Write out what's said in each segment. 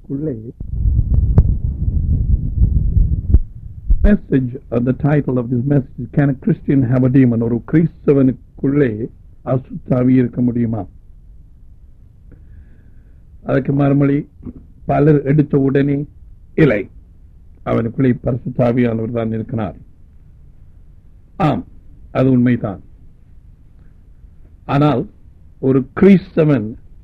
அவனுக்குள்ளே message uh, the title of this message is can a christian have a demon ஒரு கிறிஸ்தவனுக்குள்ளே அசுத்தாவி இருக்க முடியுமா அதுக்கு மறுமொழி பலர் எடுத்த உடனே இல்லை அவனுக்குள்ளே பரிசுத்தாவியானவர் தான் இருக்கிறார் ஆம் அது உண்மைதான் ஆனால் ஒரு கிறிஸ்தவன்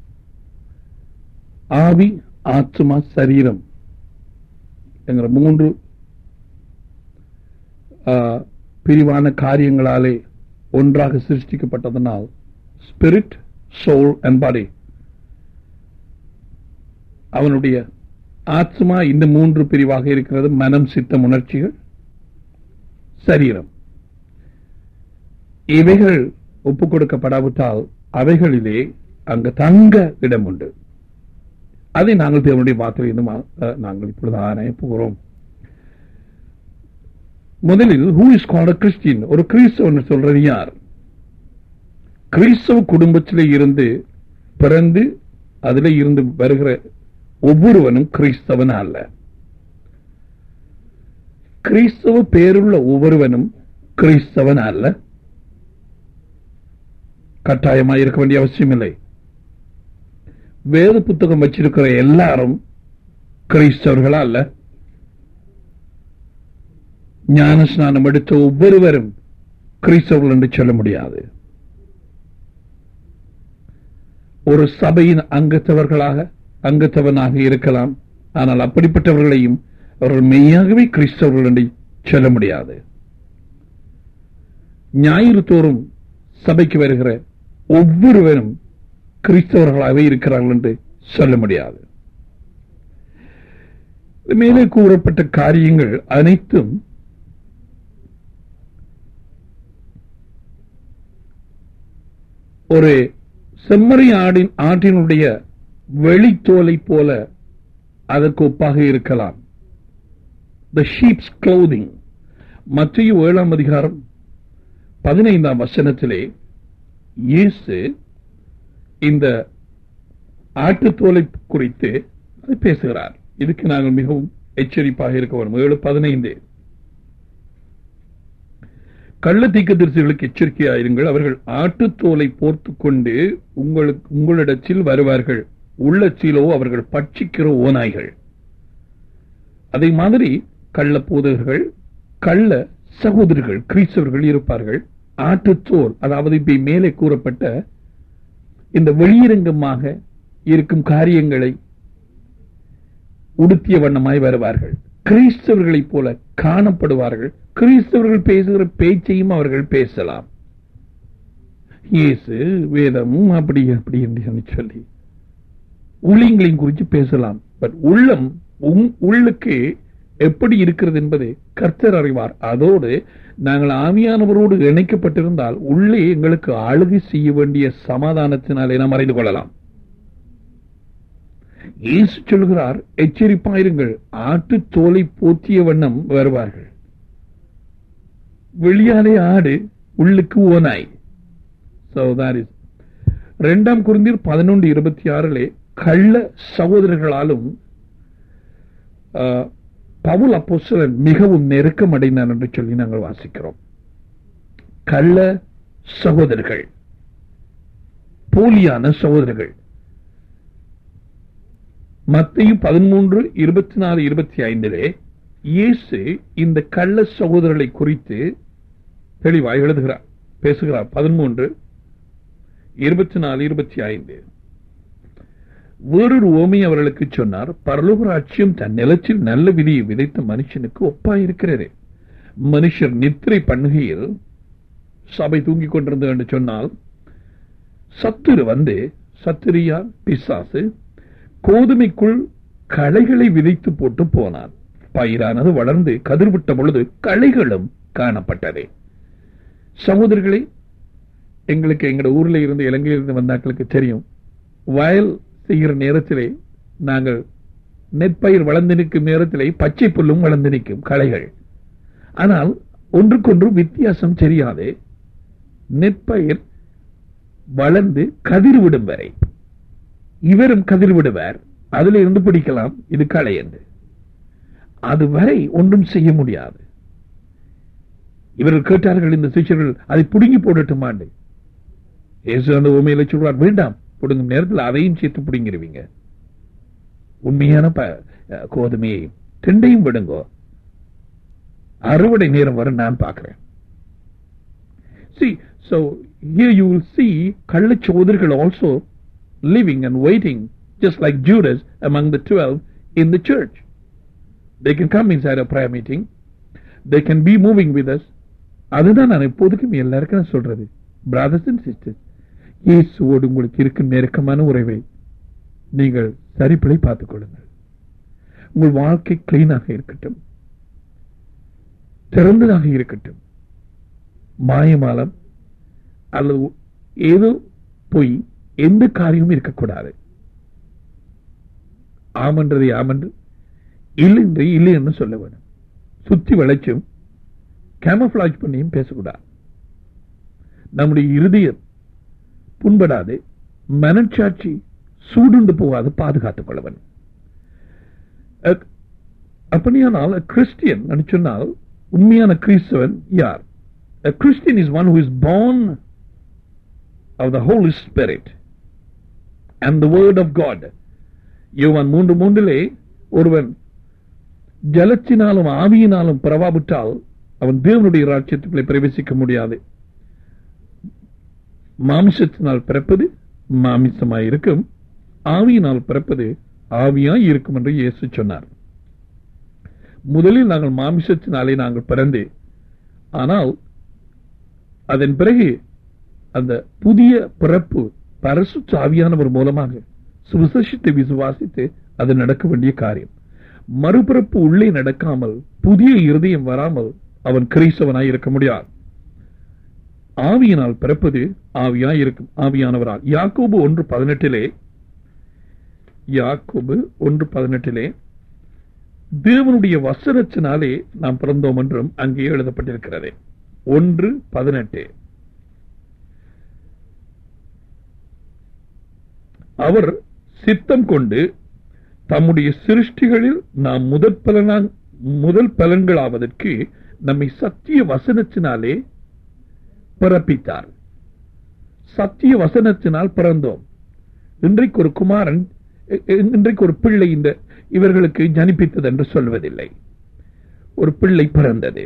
ஆவி ஆத்மா சரீரம் என்கிற மூன்று ஆ, பிரிவான காரியங்களாலே ஒன்றாக சிருஷ்டிக்கப்பட்டதனால் ஸ்பிரிட் சோல் அண்ட் பாடி அவனுடைய ஆத்மா இந்த மூன்று பிரிவாக இருக்கிறது மனம் சித்தம் உணர்ச்சிகள் சரீரம் இவைகள் ஒப்புக் கொடுக்கப்படாவிட்டால் அவைகளிலே அங்கு தங்க இடம் உண்டு அதை நாங்கள் தேவனுடைய வார்த்தையிலும் நாங்கள் இப்பொழுது ஆராய போகிறோம் முதலில் ஹூ இஸ் கால்ட் கிறிஸ்டின் ஒரு கிறிஸ்தவன் சொல்றது யார் கிறிஸ்தவ குடும்பத்திலே இருந்து பிறந்து அதிலே இருந்து வருகிற ஒவ்வொருவனும் கிறிஸ்தவன் அல்ல கிறிஸ்தவ பேருள்ள ஒவ்வொருவனும் கிறிஸ்தவன் அல்ல கட்டாயமாக இருக்க வேண்டிய அவசியம் இல்லை வேத புத்தகம் வச்சிருக்கிற எல்லாரும் கிறிஸ்தவர்களா அல்ல ஞான ஸ்நானம் எடுத்த ஒவ்வொருவரும் கிறிஸ்தவர்கள் என்று சொல்ல முடியாது ஒரு சபையின் அங்கத்தவர்களாக அங்கத்தவனாக இருக்கலாம் ஆனால் அப்படிப்பட்டவர்களையும் அவர்கள் மெய்யாகவே கிறிஸ்தவர்கள் என்று சொல்ல முடியாது ஞாயிறு தோறும் சபைக்கு வருகிற ஒவ்வொருவரும் கிறிஸ்தவர்களாகவே இருக்கிறார்கள் என்று சொல்ல முடியாது மேலே கூறப்பட்ட காரியங்கள் அனைத்தும் ஒரு செம்மறி ஆடின் ஆட்டினுடைய வெளித்தோலை போல அதற்கு ஒப்பாக இருக்கலாம் த ஷீப்ஸ் க்ளோதிங் மத்திய ஏழாம் அதிகாரம் பதினைந்தாம் வசனத்திலே இயேசு இந்த ஆட்டுத்தோலை குறித்து அதை பேசுகிறார் இதுக்கு நாங்கள் மிகவும் எச்சரிப்பாக இருக்க வேண்டும் ஏழு பதினைந்து கள்ள தீக்கதரிசிகளுக்கு எச்சரிக்கையாயிருங்கள் அவர்கள் ஆட்டுத்தோலை போர்த்துக் கொண்டு உங்களுக்கு உங்களிடத்தில் வருவார்கள் உள்ளச்சிலோ அவர்கள் பட்சிக்கிற ஓநாய்கள் அதே மாதிரி கள்ள போதகர்கள் கள்ள சகோதரர்கள் கிறிஸ்தவர்கள் இருப்பார்கள் ஆட்டுத்தோல் அதாவது இப்ப மேலே கூறப்பட்ட இந்த வெளியரங்கமாக இருக்கும் காரியங்களை உடுத்திய வண்ணமாய் வருவார்கள் கிறிஸ்தவர்களைப் போல காணப்படுவார்கள் கிறிஸ்தவர்கள் பேசுகிற பேச்சையும் அவர்கள் பேசலாம் இயேசு வேதமும் அப்படி அப்படி என்று சொல்லி ஊழியங்களையும் குறித்து பேசலாம் பட் உள்ளம் உம் உள்ளுக்கு எப்படி இருக்கிறது என்பது கர்த்தர் அறிவார் அதோடு நாங்கள் ஆவியானவரோடு இணைக்கப்பட்டிருந்தால் உள்ளே எங்களுக்கு ஆளுகை செய்ய வேண்டிய சமாதானத்தினாலே நாம் அறிந்து கொள்ளலாம் இயேசு சொல்கிறார் எச்சரிப்பாயிருங்கள் ஆட்டு தோலை போத்திய வண்ணம் வருவார்கள் வெளியாலே ஆடு உள்ளுக்கு ஓனாய் So that is இரண்டாம் குருந்தீர் பதினொன்று இருபத்தி ஆறிலே கள்ள சகோதரர்களாலும் ஆஹ், பவுல் அப்போஸ்தலன் மிகவும் நெருக்கம் அடைந்தார் என்று சொல்லி நாங்கள் வாசிக்கிறோம் கள்ள சகோதரர்கள் போலியான சகோதரர்கள் மத்திய பதிமூன்று இருபத்தி நாலு இருபத்தி ஐந்திலே இயேசு இந்த கள்ள சகோதரர்களை குறித்து தெளிவாய் எழுதுகிறார் பேசுகிறார் பதிமூன்று இருபத்தி நாலு இருபத்தி ஐந்து வேறொரு ஓமி அவர்களுக்கு சொன்னார் பரலோக ராட்சியம் தன் நிலத்தில் நல்ல விதியை விதைத்த மனுஷனுக்கு ஒப்பாயிருக்கிறது மனுஷர் நித்திரை பண்ணுகையில் சபை தூங்கிக் கொண்டிருந்தது என்று சொன்னால் சத்துரு வந்து சத்துரியா பிசாசு கோதுமைக்குள் களைகளை விதைத்து போட்டு போனான் பயிரானது வளர்ந்து கதிர்விட்ட பொழுது களைகளும் காணப்பட்டது சகோதரர்களே எங்களுக்கு எங்கட ஊர்ல இருந்து இலங்கையில் இருந்து வந்தாக்களுக்கு தெரியும் வயல் செய்கிற நேரத்திலே நாங்கள் நெற்பயிர் வளர்ந்து நிற்கும் நேரத்திலே பச்சை புல்லும் வளர்ந்து நிற்கும் களைகள் ஆனால் ஒன்றுக்கொன்று வித்தியாசம் தெரியாது நெற்பயிர் வளர்ந்து கதிர் விடும் வரை இவரும் கதிர் விடுவார் அதுல இருந்து பிடிக்கலாம் இது களை என்று அதுவரை ஒன்றும் செய்ய முடியாது இவர்கள் கேட்டார்கள் இந்த சிஷ்யர்கள் அதை புடுங்கி போடட்டுமாண்டு இயேசு அந்த உண்மையில சொல்வார் வேண்டாம் புடுங்கும் நேரத்தில் அதையும் சேர்த்து புடுங்கிருவீங்க உண்மையான ப- கோதுமையை ரெண்டையும் விடுங்கோ அறுவடை நேரம் வர நான் பார்க்கிறேன் see so here you will see கள்ளச்சோதர்கள் also living and waiting just like Judas among the 12 in the church they can come inside a prayer meeting they can be moving with us அதுதான் நான் எப்போதுக்கும் எல்லாருக்கும் நான் சொல்றது brothers and sisters இயேசுவோடு உங்களுக்கு இருக்கும் நெருக்கமான உறவை நீங்கள் சரிப்படி பார்த்துக் கொள்ளுங்கள் உங்கள் வாழ்க்கை கிளீனாக இருக்கட்டும் திறந்ததாக இருக்கட்டும் மாயமாலம் அல்லது ஏதோ பொய் எந்த காரியமும் இருக்கக்கூடாது ஆமன்றதை ஆமன்று இல்லை என்று இல்லை என்று சொல்ல வேண்டும் சுத்தி வளைச்சும் கேமஃபிளாஜ் பண்ணியும் பேசக்கூடாது நம்முடைய இருதயம் புண்படாது மனச்சாட்சி சூடுண்டு போகாது பாதுகாத்துக் கொள்ள வேண்டும் அ- அப்படியானால் கிறிஸ்டியன் சொன்னால் உண்மையான கிறிஸ்தவன் யார் A Christian is one who is born of the Holy Spirit and the Word of God. யோவான் மூன்று மூன்றிலே ஒருவன் ஜலத்தினாலும் ஆவியினாலும் பிறவாவிட்டால் அவன் தேவனுடைய ராஜ்யத்துக்குள்ளே பிரவேசிக்க முடியாது மாமிசத்தினால் பிறப்பது மாமிசமாய் இருக்கும் ஆவியினால் பிறப்பது ஆவியாய் இருக்கும் என்று இயேசு சொன்னார் முதலில் நாங்கள் மாமிசத்தினாலே நாங்கள் பிறந்து ஆனால் அதன் பிறகு அந்த புதிய பிறப்பு பரசு ஆவியானவர் மூலமாக சுவிசேஷத்தை விசுவாசித்து அது நடக்க வேண்டிய காரியம் மறுபிறப்பு உள்ளே நடக்காமல் புதிய இருதயம் வராமல் அவன் கிறிஸ்தவனாய் இருக்க முடியாது ஆவியினால் பிறப்பது ஆவியாய் இருக்கும் ஆவியானவரால் யாக்கோபு ஒன்று பதினெட்டிலே யாக்கோபு ஒன்று பதினெட்டிலே தேவனுடைய வசனத்தினாலே நாம் பிறந்தோம் என்றும் அங்கே எழுதப்பட்டிருக்கிறது ஒன்று பதினெட்டு அவர் சித்தம் கொண்டு தம்முடைய சிருஷ்டிகளில் நாம் முதற் பலனா முதல் பலன்களாவதற்கு நம்மை சத்திய வசனத்தினாலே பிறப்பித்தார் சத்திய வசனத்தினால் பிறந்தோம் இன்றைக்கு ஒரு குமாரன் இ- இ- இன்றைக்கு ஒரு பிள்ளை இந்த இவர்களுக்கு ஜனிப்பித்தது என்று சொல்வதில்லை ஒரு பிள்ளை பிறந்தது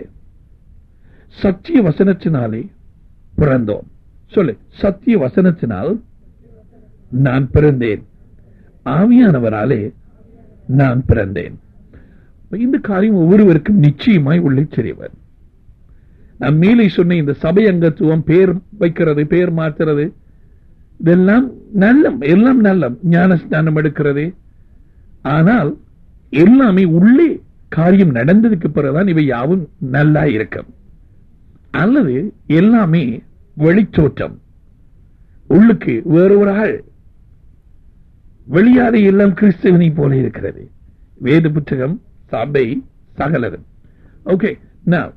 சத்திய வசனத்தினாலே பிறந்தோம் சொல்லு சத்திய வசனத்தினால் நான் பிறந்தேன் ஆவியானவராலே நான் பிறந்தேன் இந்த காரியம் ஒவ்வொருவருக்கும் நிச்சயமாய் உள்ளே தெரியவர் நான் மேலே சொன்ன இந்த சபை அங்கத்துவம் பேர் வைக்கிறது பேர் மாத்துறது இதெல்லாம் நல்ல எல்லாம் நல்ல ஞான ஸ்நானம் எடுக்கிறது ஆனால் எல்லாமே உள்ளே காரியம் நடந்ததுக்கு பிறகுதான் இவை யாவும் நல்லா இருக்கும் அல்லது எல்லாமே வெளித்தோற்றம் உள்ளுக்கு வேற ஒரு ஆள் வெளியாதை எல்லாம் கிறிஸ்தவனை போல இருக்கிறது வேத புத்தகம் சபை சகலரும் ஓகே நான்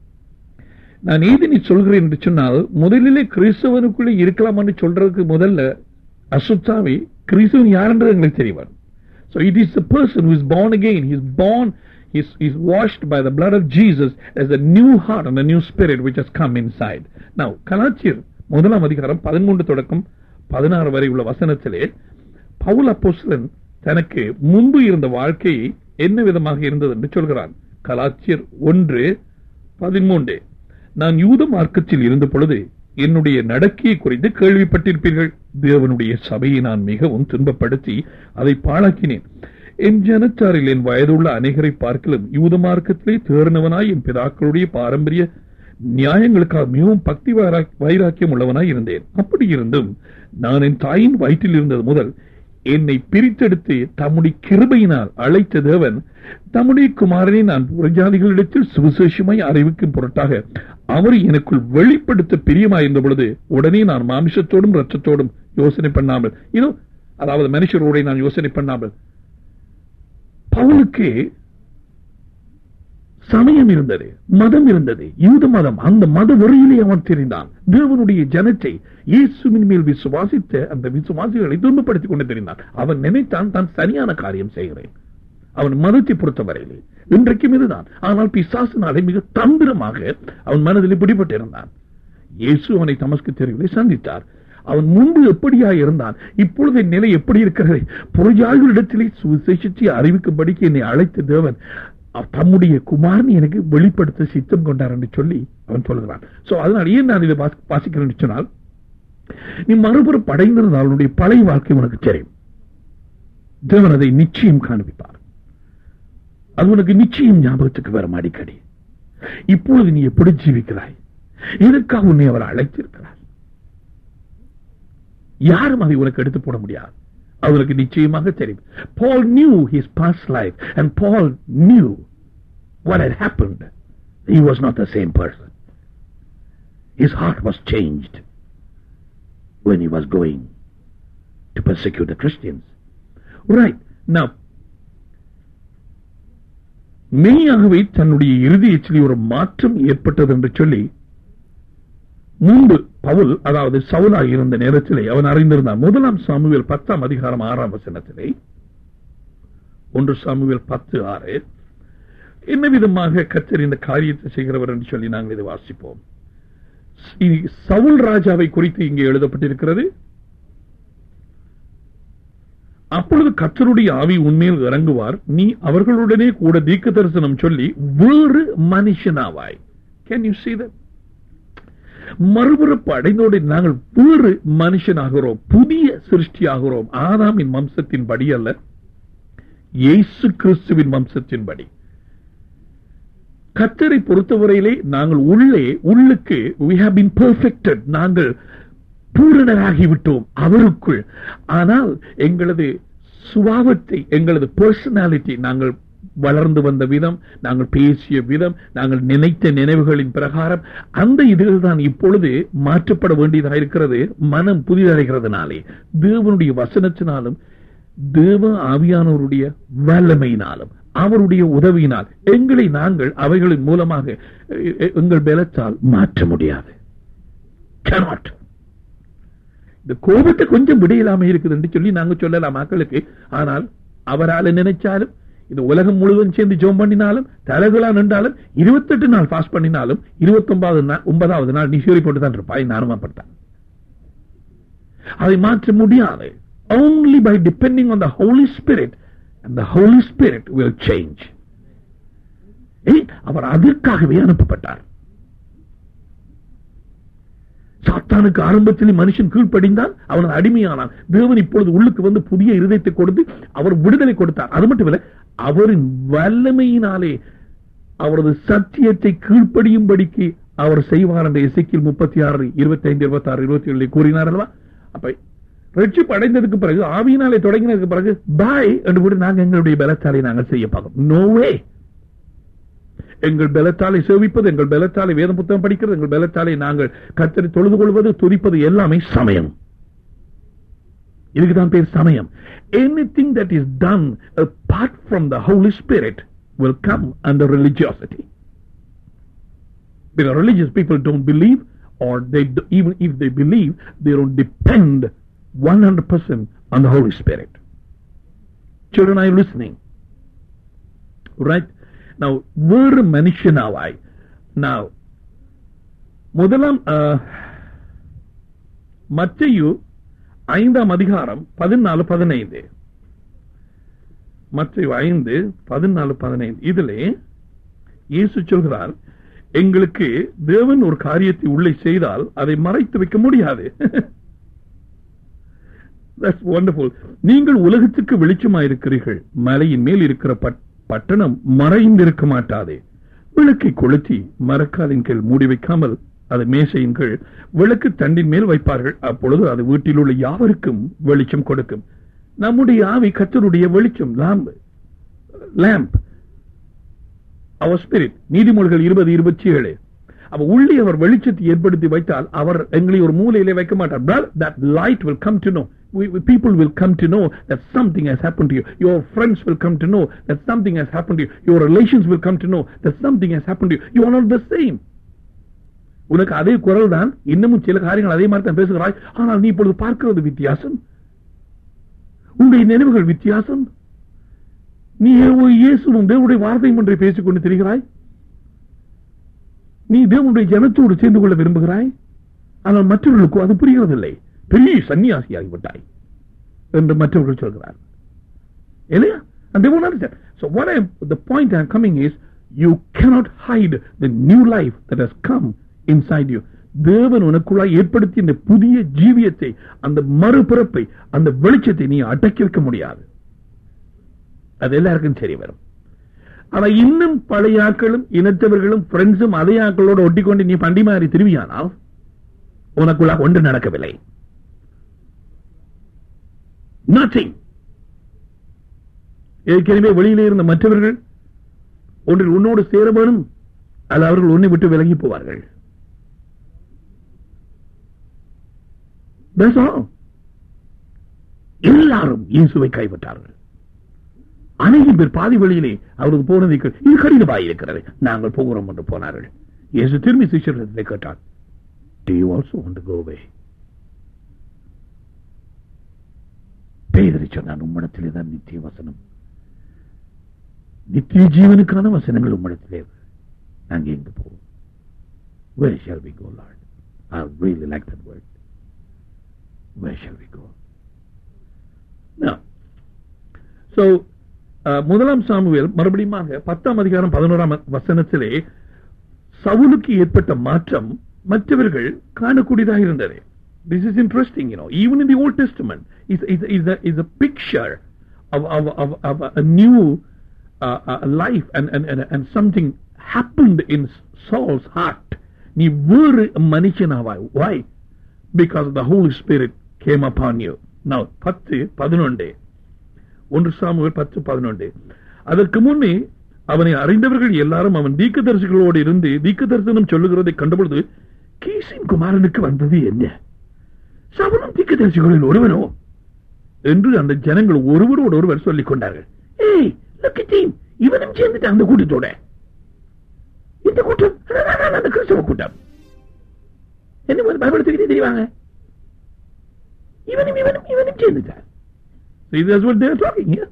நான் ஏதினி சொல்கிறேன் என்று சொன்னால் முதலிலே கிறிஸ்தவனுக்குள்ளே இருக்கலாம் என்று சொல்றதுக்கு முதல்ல அசுத்தாவி கிறிஸ்தவன் யாருன்றது எங்களுக்கு தெரியும் So it is the person who is born again. He is born, he is, he is washed by the blood of Jesus as a new heart and a new spirit which has come inside. Now, கலாச்சியர் முதலாம் அதிகாரம் பதிமூன்று தொடக்கம் பதினாறு வரை உள்ள வசனத்திலே பவுல் அப்போஸ்தலன் தனக்கு முன்பு இருந்த வாழ்க்கை என்ன விதமாக இருந்தது என்று சொல்கிறான் கலாச்சியர் ஒன்று பதிமூன்று நான் யூத மார்க்கத்தில் இருந்த பொழுது என்னுடைய நடக்கையை குறித்து கேள்விப்பட்டிருப்பீர்கள் தேவனுடைய சபையை நான் மிகவும் துன்பப்படுத்தி அதை பாழாக்கினேன் என் ஜனத்தாரில் என் வயதுள்ள அநேகரை பார்க்கலும் யூத மார்க்கத்திலே தேர்ந்தவனாய் என் பிதாக்களுடைய பாரம்பரிய நியாயங்களுக்காக மிகவும் பக்தி வைரா- வைராக்கியம் உள்ளவனாய் இருந்தேன் அப்படி இருந்தும் நான் என் தாயின் வயிற்றில் இருந்தது முதல் என்னை பிரித்தெடுத்து தம்முடைய கிருபையினால் அழைத்த தேவன் தம்முடைய குமாரனை நான் புறஜாதிகளிடத்தில் சுவிசேஷமாய் அறிவிக்கும் பொருட்டாக அவர் எனக்குள் வெளிப்படுத்த பிரியமாயிருந்த பொழுது உடனே நான் மாமிசத்தோடும் ரத்தத்தோடும் யோசனை பண்ணாமல் இதோ அதாவது மனுஷரோட நான் யோசனை பண்ணாமல் பவுலுக்கு சமயம் இருந்தது மதம் இருந்தது யூத மதம் அந்த மத வெறியிலே அவன் தெரிந்தான் தேவனுடைய ஜனத்தை இயேசுவின் மேல் விசுவாசித்த அந்த விசுவாசிகளை துன்பப்படுத்திக் கொண்டு தெரிந்தான் அவன் நினைத்தான் தான் சரியான காரியம் செய்கிறேன் அவன் மதத்தை பொறுத்தவரையிலே இன்றைக்கும் இதுதான் ஆனால் பிசாசினாலே மிக தந்திரமாக அவன் மனதில் பிடிபட்டிருந்தான் இயேசு அவனை தமஸ்கு தெருவிலே சந்தித்தார் அவன் முன்பு எப்படியா இருந்தான் இப்பொழுது என் நிலை எப்படி இருக்கிறது புறஜாய்களிடத்திலே சுவிசேஷத்தை அறிவிக்கும்படிக்கு என்னை அழைத்த தேவன் அவ- தம்முடைய குமாரனை எனக்கு வெளிப்படுத்த சித்தம் கொண்டார் என்று சொல்லி அவன் சொல்லுகிறான் சோ அதனால் ஏன் நான் இதை வாசி- வாசிக்கிறேன் என்று சொன்னால் நீ மறுபுறம் படைந்திருந்தால் அவனுடைய பழைய வாழ்க்கை உனக்கு தெரியும் தேவன் அதை நிச்சயம் காண்பிப்பார் அது உனக்கு நிச்சயம் ஞாபகத்துக்கு வரும் அடிக்கடி இப்பொழுது நீ எப்படி ஜீவிக்கிறாய் எதற்காக உன்னை அவர் அழைத்திருக்கிறார் யாரும் அதை உனக்கு எடுத்து போட முடியாது அவருக்கு நிச்சயமாக தெரியும் பால் knew his past life and Paul knew what had happened he was not the same person his heart was changed when he was going to persecute the Christians right now மெய்யாகவே தன்னுடைய இறுதியச்சில் ஒரு மாற்றம் ஏற்பட்டது என்று சொல்லி முன்பு பவுல் அதாவது சவுலாக இருந்த நேரத்திலே அவன் அறிந்திருந்தான் முதலாம் சாமுவேல் பத்தாம் அதிகாரம் ஆறாம் வசனத்திலே ஒன்று சாமுவேல் பத்து ஆறு என்ன விதமாக கத்தர் இந்த காரியத்தை செய்கிறவர் என்று சொல்லி நாங்கள் இதை வாசிப்போம் இனி சவுல் ராஜாவை குறித்து இங்கே எழுதப்பட்டிருக்கிறது அப்பொழுது கர்த்தருடைய ஆவி உண்மையில் இறங்குவார் நீ அவர்களுடனே கூட தீர்க்க தரிசனம் சொல்லி வேறு மனுஷனாவாய் கேன் யூ see that மறுபிறப்பு அடைந்தோடு நாங்கள் வேறு மனுஷனாகிறோம் புதிய சிருஷ்டியாகிறோம் ஆதாமின் வம்சத்தின் படி அல்ல இயேசு கிறிஸ்துவின் வம்சத்தின் படி கத்தரை பொறுத்தவரையிலே நாங்கள் உள்ளே உள்ளுக்கு we have been perfected நாங்கள் பூரணராகிவிட்டோம் அவருக்குள் ஆனால் எங்களது சுபாவத்தை எங்களது பர்சனாலிட்டி நாங்கள் வளர்ந்து வந்த விதம் நாங்கள் பேசிய விதம் நாங்கள் நினைத்த நினைவுகளின் பிரகாரம் அந்த இதில் தான் இப்பொழுது மாற்றப்பட வேண்டியதாக இருக்கிறது மனம் புதிதடைகிறதுனாலே தேவனுடைய வசனத்தினாலும் தேவ ஆவியானவருடைய வல்லமையினாலும் அவருடைய உதவியினால் எங்களை நாங்கள் அவைகளின் மூலமாக எ- எ- எங்கள் பலத்தால் மாற்ற முடியாது cannot இந்த கோபத்தை கொஞ்சம் விடையிலாம இருக்குது என்று சொல்லி நாங்க சொல்லலாம் மக்களுக்கு ஆனால் அவரால நினைச்சாலும் இந்த உலகம் முழுவதும் சேர்ந்து ஜோம் பண்ணினாலும் தலைகளா நின்றாலும் இருபத்தெட்டு நாள் பாஸ் பண்ணினாலும் இருபத்தி ஒன்பதாவது நாள் ஒன்பதாவது நாள் நீ சூரி போட்டு தான் இருப்பாய் நானும் அப்படித்தான் அதை மாற்ற முடியாது only by depending on the Holy Spirit and the Holy Spirit will change ஏய், அவர் அதற்காகவே அனுப்பப்பட்டார் சாத்தானுக்கு ஆரம்பத்தில் மனுஷன் கீழ்ப்படிந்தான் அவன் அடிமையானான் தேவன் இப்பொழுது உள்ளுக்கு வந்து புதிய இருதயத்தை கொடுத்து அவர் விடுதலை கொடுத்தார் அது மட்டும் இல்ல அவரின் வல்லமையினாலே அவரது சத்தியத்தை கீழ்ப்படியும்படிக்கு அவர் செய்வார் என்ற இசைக்கில் முப்பத்தி ஆறு இருபத்தி ஐந்து இருபத்தி ஆறு இருபத்தி ஏழு கூறினார் அல்லவா அப்ப ரட்சிப்பு அடைந்ததுக்கு பிறகு ஆவியினாலே தொடங்கினதுக்கு பிறகு பாய் என்று கூட நாங்க எங்களுடைய பலத்தாலே நாங்கள் செய்ய பார்க்கணும் நோவே எங்கள் பலத்தாலை சேவிப்பது எங்கள் பலத்தாலை வேத புத்தகம் படிக்கிறது எங்கள் பலத்தாலை நாங்கள் கத்தரை தொழுது கொள்வது துதிப்பது எல்லாமே சமயம் இதுக்குதான் பேர் சமயம் anything that is done apart from the Holy Spirit will come under religiosity because religious people don't believe or they do, even if they believe they don't depend 100% on the Holy Spirit children are you listening right now வேறு மனுஷனாவாய் now முதலாம் மத்தையு ஐந்தாம் அதிகாரம் பதினாலு பதினைந்து மத்தையு ஐந்து பதினாலு பதினைந்து இதிலே இயேசு சொல்கிறார் எங்களுக்கு தேவன் ஒரு காரியத்தை உள்ளே செய்தால் அதை மறைத்து வைக்க முடியாது That's wonderful. நீங்கள் உலகத்துக்கு வெளிச்சமாயிருக்கிறீர்கள் மலையின் மேல் இருக்கிற பட்- பட்டணம் மறைந்திருக்க மாட்டாதே விளக்கை கொளுத்தி மரக்காலின் கீழ் மூடி வைக்காமல் அது மேசையின் கீழ் விளக்கு தண்டின் மேல் வைப்பார்கள் அப்பொழுது அது வீட்டில் உள்ள யாவருக்கும் வெளிச்சம் கொடுக்கும் நம்முடைய ஆவி கத்தருடைய வெளிச்சம் லாம்பு லேம்ப் அவர் ஸ்பிரிட் நீதிமொழிகள் இருபது இருபத்தி ஏழு அப்ப உள்ளே அவர் வெளிச்சத்தை ஏற்படுத்தி வைத்தால் அவர் எங்களை ஒரு மூலையிலே வைக்க மாட்டார் that light will come to know we, we- people will come to know that something has happened to you. Your friends will come to know that something has happened to you. Your relations will come to know that something has happened to you. You are not the same. உனக்கு அதே குரல் தான் இன்னமும் சில காரியங்கள் அதே மாதிரி தான் பேசுகிறாய் ஆனால் நீ இப்பொழுது பார்க்கிறது வித்தியாசம் உன்னுடைய நினைவுகள் வித்தியாசம் நீ ஏதோ இயேசுவும் தேவனுடைய வார்த்தையும் ஒன்றை பேசிக் கொண்டு திரிகிறாய் நீ தேவனுடைய ஜனத்தோடு சேர்ந்து கொள்ள விரும்புகிறாய் ஆனால் மற்றவர்களுக்கு அது புரிகிறதில்லை பெரிய சன்னியாசியாகிவிட்டாய் என்று மற்றவர்கள் சொல்கிறார் இல்லையா and they won't understand so what I the point I'm coming is you cannot hide the new life that has come inside you தேவன் உனக்குள்ளாய் ஏற்படுத்திய இந்த புதிய ஜீவியத்தை அந்த மறுபிறப்பை அந்த வெளிச்சத்தை நீ அடக்கி வைக்க முடியாது அது எல்லாருக்கும் சரி வரும் ஆனா இன்னும் பழைய ஆட்களும் இனத்தவர்களும் ஃப்ரெண்ட்ஸும் அதே ஆட்களோட ஒட்டிக்கொண்டு நீ பண்டி மாறி திரும்பியானால் உனக்குள்ள ஒன்று நடக்கவில்லை நத்திங் ஏற்கனவே வெளியிலே இருந்த மற்றவர்கள் ஒன்றில் உன்னோடு சேர வேணும் அல்ல அவர்கள் உன்னை விட்டு விலகி போவார்கள் That's all. எல்லாரும் இயேசுவை கைவிட்டார்கள் அநேகம் பேர் பாதி வழியிலே அவருக்கு போனதை கே- இது கடினமாய் இருக்கிறது நாங்கள் போகிறோம் என்று போனார்கள் இயேசு திரும்பி சிஷ்யர்களிடத்திலே கேட்டார் Do you also want to go away? பேதரை சொன்னான் உம்மிடத்திலே தான் நித்திய வசனம் நித்திய ஜீவனுக்கான வசனங்கள் உம்மிடத்திலே நாங்க எங்க போவோம் Where shall we go, Lord? I really like that word. Where shall we go? Now, so, uh, முதலாம் சாமுவேல் மறுபடியும் பத்தாம் அதிகாரம் பதினோராம் வசனத்திலே சவுலுக்கு ஏற்பட்ட மாற்றம் மற்றவர்கள் காணக்கூடியதாக இருந்தது This is interesting, you know. Even in the Old Testament, is is is a is a picture of of of, of a new uh, uh, life and, and and and something happened in Saul's heart. நீ வேறு மனுஷனாவாய் why because the Holy Spirit came upon you now பத்து பதினொன்று ஒன்று Samuel பத்து பதினொன்று அதற்கு முன்னே அவனை அறிந்தவர்கள் எல்லாரும் அவன் தீர்க்கதரிசிகளோடு இருந்து தீர்க்க தரிசனம் சொல்லுகிறதை கண்டபொழுது கீசின் குமாரனுக்கு வந்தது என்ன சவனும் தீர்க்கதரிசிகளில் ஒருவனோ என்று அந்த ஜனங்கள் ஒருவரோடு ஒருவர் சொல்லிக் கொண்டார்கள் ஏய் look at him. இவனும் சேர்ந்துட்டு அந்த கூட்டத்தோட இந்த கூட்டம் அதான் அந்த கிறிஸ்தவ கூட்டம் என்ன ஒரு பைபிள் தூக்கிட்டு தெரிவாங்க இவனும் இவனும் இவனும் சேர்ந்துட்டார் See, that's what they're talking here.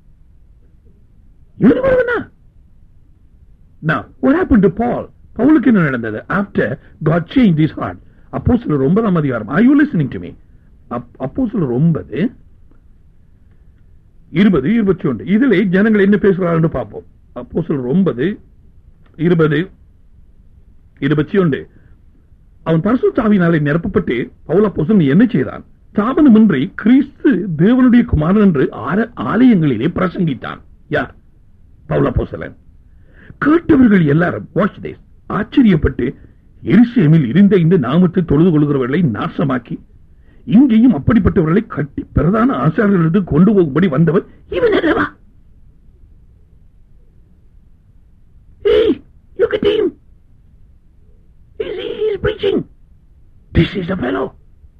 இவனும் ஒருவனா Now, what happened to Paul? பவுலுக்கு என்ன நடந்தது after God changed his heart அப்போஸ்தலர் ஒன்பதாம் அதிகாரம் are you listening to me அப்போஸ்தலர் ஒன்பது இருபது இருபத்தி ஒன்று இதிலே ஜனங்கள் என்ன பேசுகிறார்கள் பார்ப்போம் அப்போஸ்தலர் ஒன்பது இருபது இருபத்தி ஒன்று அவன் பரிசுத்தாவினாலே நிரப்பப்பட்டு பவுல அப்போஸ்தலன் என்ன செய்தான் தாபனமின்றி கிறிஸ்து தேவனுடைய குமாரன் என்று ஆர- ஆலயங்களிலே பிரசங்கித்தான் யார் பவுல அப்போஸ்தலன் கேட்டவர்கள் எல்லாரும் வாட்ச் this ஆச்சரியப்பட்டு எருசலேமில் இருந்த இந்த நாமத்தை தொழுது கொள்கிறவர்களை நாசமாக்கி இங்கேயும் அப்படிப்பட்டவர்களை கட்டி பிரதான ஆசாரியர்களுக்கு கொண்டு போகும்படி வந்தவர் இவன் அல்லவா Hey, look at him. He's, he's preaching. This is a fellow.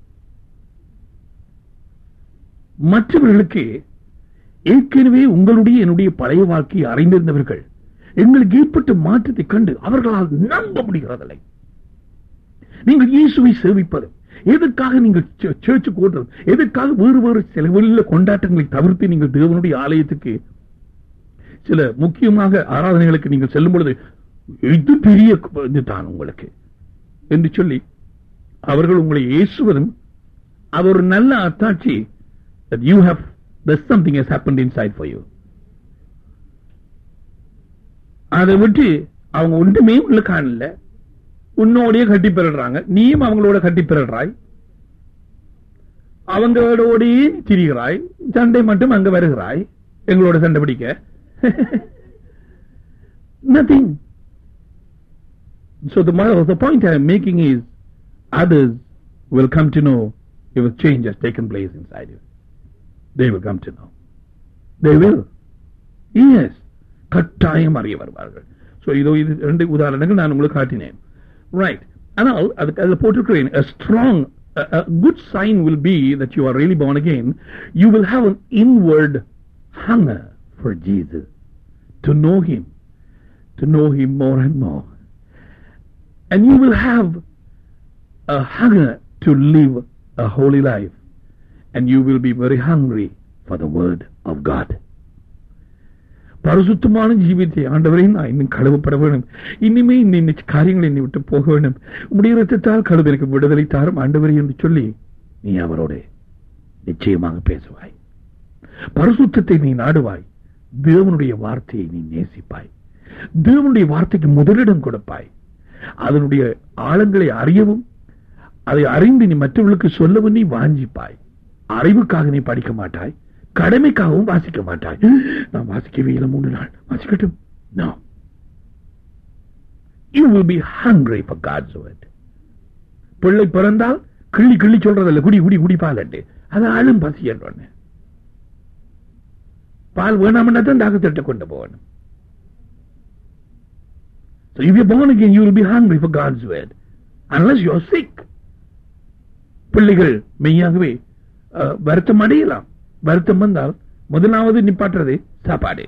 மற்றவர்களுக்கு ஏற்கனவே உங்களுடைய என்னுடைய பழைய வாழ்க்கையை அறிந்திருந்தவர்கள் எங்களுக்கு ஏற்பட்ட மாற்றத்தை கண்டு அவர்களால் நம்ப முடிகிறதில்லை நீங்கள் இயேசுவை சேவிப்பது எதற்காக நீங்கள் சேர்ச்சுக்கு ஓடுறது எதற்காக வேறு வேறு சில வெளியில கொண்டாட்டங்களை தவிர்த்து நீங்கள் தேவனுடைய ஆலயத்துக்கு சில முக்கியமாக ஆராதனைகளுக்கு நீங்கள் செல்லும் பொழுது இது பெரிய இதுதான் உங்களுக்கு என்று சொல்லி அவர்கள் உங்களை இயேசுவதும் அது ஒரு நல்ல அத்தாட்சி that you have there's something has happened inside for you அதை விட்டு அவங்க ஒன்றுமே உள்ள காணல உன்னோடய கட்டி பெறறாங்க நீயும் அவங்களோட கட்டி பெறறாய் அவங்களோடயே நீ திரிகிறாய் சண்டை மட்டும் அங்க வருகிறாய் எங்களோட சண்டை பிடிக்க nothing So the, mo- the point I am making is others will come to know if a change has taken place inside you. They will come to know. They will. Yes. கட்டாயம் அறிய வருவார்கள் so இதோ இது ரெண்டு உதாரணங்கள் நான் உங்களுக்கு காட்டினேன் ரைட் ஆனால் அதுக்கு அதில் போட்டிருக்கிறேன் a strong a, a good sign will be that you are really born again. You will have an inward hunger for Jesus, to know Him, to know Him more and more. And you will have a hunger to live a holy life. And you will be very hungry for the Word of God. பரிசுத்தமான ஜீவித்தை ஆண்டவரை நான் இன்னும் கழுவப்பட வேண்டும் இனிமே இந்த இந்த காரியங்கள் என்னை விட்டு போக வேண்டும் உடைய ரத்தத்தால் கழுவதற்கு விடுதலை தாரும் ஆண்டவரை என்று சொல்லி நீ அவரோடு நிச்சயமாக பேசுவாய் பரிசுத்தத்தை நீ நாடுவாய் தேவனுடைய வார்த்தையை நீ நேசிப்பாய் தேவனுடைய வார்த்தைக்கு முதலிடம் கொடுப்பாய் அதனுடைய ஆழங்களை அறியவும் அதை அறிந்து நீ மற்றவர்களுக்கு சொல்லவும் நீ வாஞ்சிப்பாய் அறிவுக்காக நீ படிக்க மாட்டாய் கடமைக்காகவும் வாசிக்க மாட்டாய் நான் வாசிக்கவே இல்லை மூணு நாள் வாசிக்கட்டும் No. You will be hungry for God's word. பிள்ளை பிறந்தால் கிள்ளி கிள்ளி சொல்றதில்ல குடி குடி குடி பால் அண்டு அது ஆளும் பசி என்றொன்னு பால் வேணாம்னா தான் டாக்டர்கிட்ட கொண்டு போகணும் So if you're born again, you will be hungry for God's word. Unless you're sick. பிள்ளைகள் மெய்யாகவே அஹ், வருத்தம் அடையலாம் வருத்தம் வந்தால் முதலாவது நிப்பாட்டுறது சாப்பாடு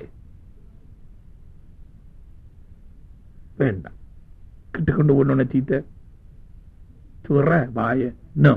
வேண்டாம் கிட்ட கொண்டு ஒண்ணு தீத்த சொல்ற வாய நோ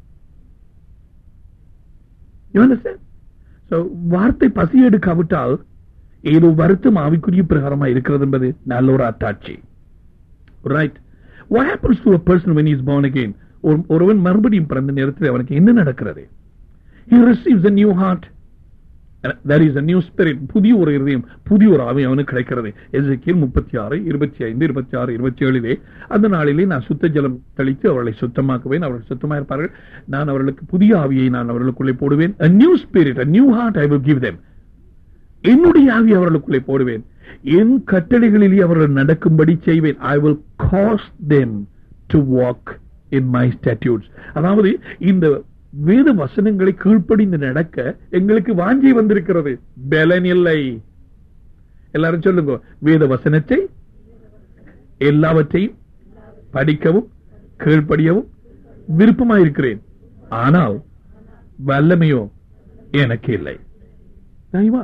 வார்த்தை பசி எடுக்காவிட்டால் ஏதோ வருத்தம் ஆவிக்குரிய பிரகாரமா இருக்கிறது என்பது நல்ல ஒரு அத்தாட்சி right what happens to a person when he is born again ஒரு- ஒருவன் மறுபடியும் பிறந்த நேரத்தில் அவனுக்கு என்ன நடக்கிறது he receives a new heart there is a new spirit புதிய ஒரு இருதயம் புதிய ஒரு ஆவி அவனுக்கு கிடைக்கிறது எசேக்கியேல் முப்பத்தி ஆறு இருபத்தி ஐந்து இருபத்தி ஆறு இருபத்தி ஏழிலே அந்த நாளிலே நான் சுத்த ஜலம் தெளித்து அவர்களை சுத்தமாக்குவேன் அவர்கள் சுத்தமாக இருப்பார்கள் நான் அவர்களுக்கு புதிய ஆவியை நான் அவர்களுக்குள்ளே போடுவேன் a new spirit a new heart I will give them என்னுடைய ஆவி அவர்களுக்குள்ளே போடுவேன் என் கட்டளைகளிலே அவர்கள் நடக்கும்படி செய்வேன் I will cause them to walk in my statutes அதாவது இந்த வேத வசனங்களை கீழ்ப்படிந்து நடக்க எங்களுக்கு வாஞ்சி வந்திருக்கிறது பலன் இல்லை எல்லாரும் சொல்லுங்க வேத வசனத்தை எல்லாவற்றையும் படிக்கவும் கீழ்ப்படியவும் விருப்பமாயிருக்கிறேன் ஆனால் வல்லமையோ எனக்கு இல்லை தெரியுமா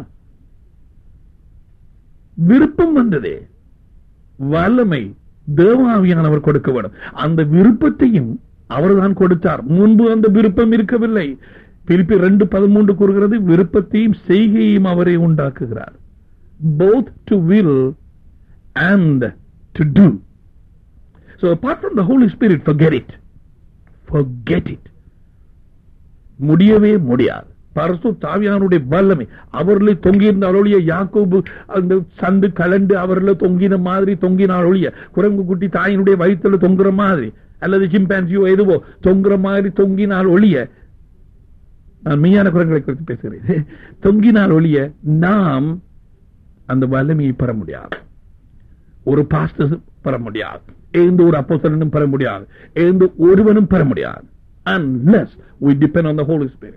விருப்பம் வந்ததே வல்லமை தேவாவியானவர் கொடுக்க வேண்டும் அந்த விருப்பத்தையும் அவர்தான் கொடுத்தார் முன்பு அந்த விருப்பம் இருக்கவில்லை பிலிப்பி ரெண்டு பதிமூன்று கூறுகிறது விருப்பத்தையும் செய்கையையும் அவரே உண்டாக்குகிறார் both to will and to do so apart from the holy spirit forget it forget it முடியவே முடியாது பரசு தாவியானுடைய வல்லமை அவர்களே தொங்கியிருந்த அருளிய யாக்கோபு அந்த சந்து கலண்டு அவர்கள தொங்கின மாதிரி தொங்கினார் ஒழிய குரங்கு குட்டி தாயினுடைய வயிற்றுல தொங்குற மாதிரி அல்லது சிம்பான்சியோ எதுவோ தொங்குற மாதிரி தொங்கினால் ஒழிய நான் மெய்யான குரங்களை குறித்து பேசுகிறேன் தொங்கினால் ஒழிய நாம் அந்த வல்லமையை பெற முடியாது ஒரு பாஸ்டர் பெற முடியாது எழுந்து ஒரு அப்போசலனும் பெற முடியாது எழுந்து ஒருவனும் பெற முடியாது unless we depend on the Holy Spirit.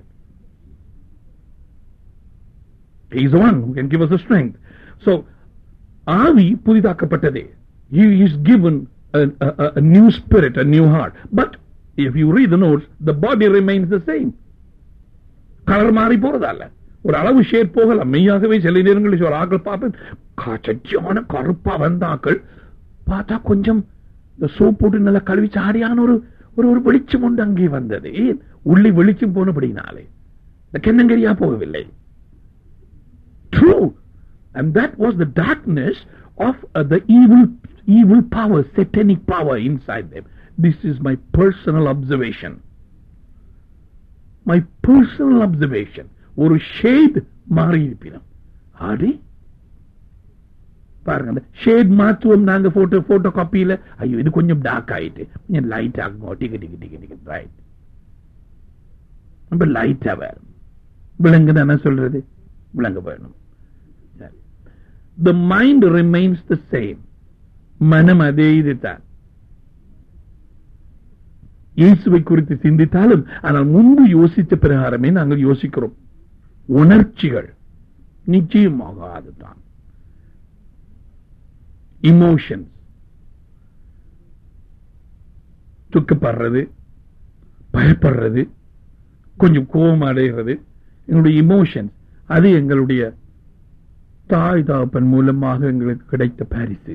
He is the one who can give us the strength. So, ஆவி புதிதாக்கப்பட்டதே he is given a, a, a- a new spirit, a new heart. But if you read the notes, the body remains the same. Colour மாறி போறதல்ல ஒரு அளவு shade போகலாம் மெய்யாகவே சில நேரங்களில் சில ஆக்கள் பார்ப்பேன் கா- சச்சியான கருப்பா வந்த ஆக்கள் பார்த்தா கொஞ்சம் இந்த சோப் போட்டு நல்லா கழுவி சாடியான ஒரு ஒரு ஒரு வெளிச்சம் உண்டு அங்கே வந்தது ஏன் உள்ளே வெளிச்சம் போனபடினாலே இந்த கென்னங்கரியா போகவில்லை True. And that was the darkness of uh, the evil, evil power, satanic power inside them. This is my personal observation. My personal observation. ஒரு ஷேட் மாறி இருப்பினம் ஆடி பாருங்க ஷேட் மாத்துவோம் நாங்க போட்டோ போட்டோ காப்பியில ஐயோ இது கொஞ்சம் டார்க் ஆயிட்டு கொஞ்சம் லைட் ஆகும் டிக்கு டிக்கு டிக்கு டிக்கு ரைட் ரொம்ப லைட்டா வேணும் விலங்கு என்ன சொல்றது விலங்கு வேணும் சரி the mind remains the same மனம் அதே இதுதான் இயேசுவை குறித்து சிந்தித்தாலும் ஆனால் முன்பு யோசித்த பிரகாரமே நாங்கள் யோசிக்கிறோம் உணர்ச்சிகள் நிச்சயமாக அதுதான் இமோஷன்ஸ் துக்கப்படுறது பயப்படுறது கொஞ்சம் கோபம் அடைகிறது எங்களுடைய இமோஷன்ஸ் அது எங்களுடைய தாய் தாப்பன் மூலமாக எங்களுக்கு கிடைத்த பரிசு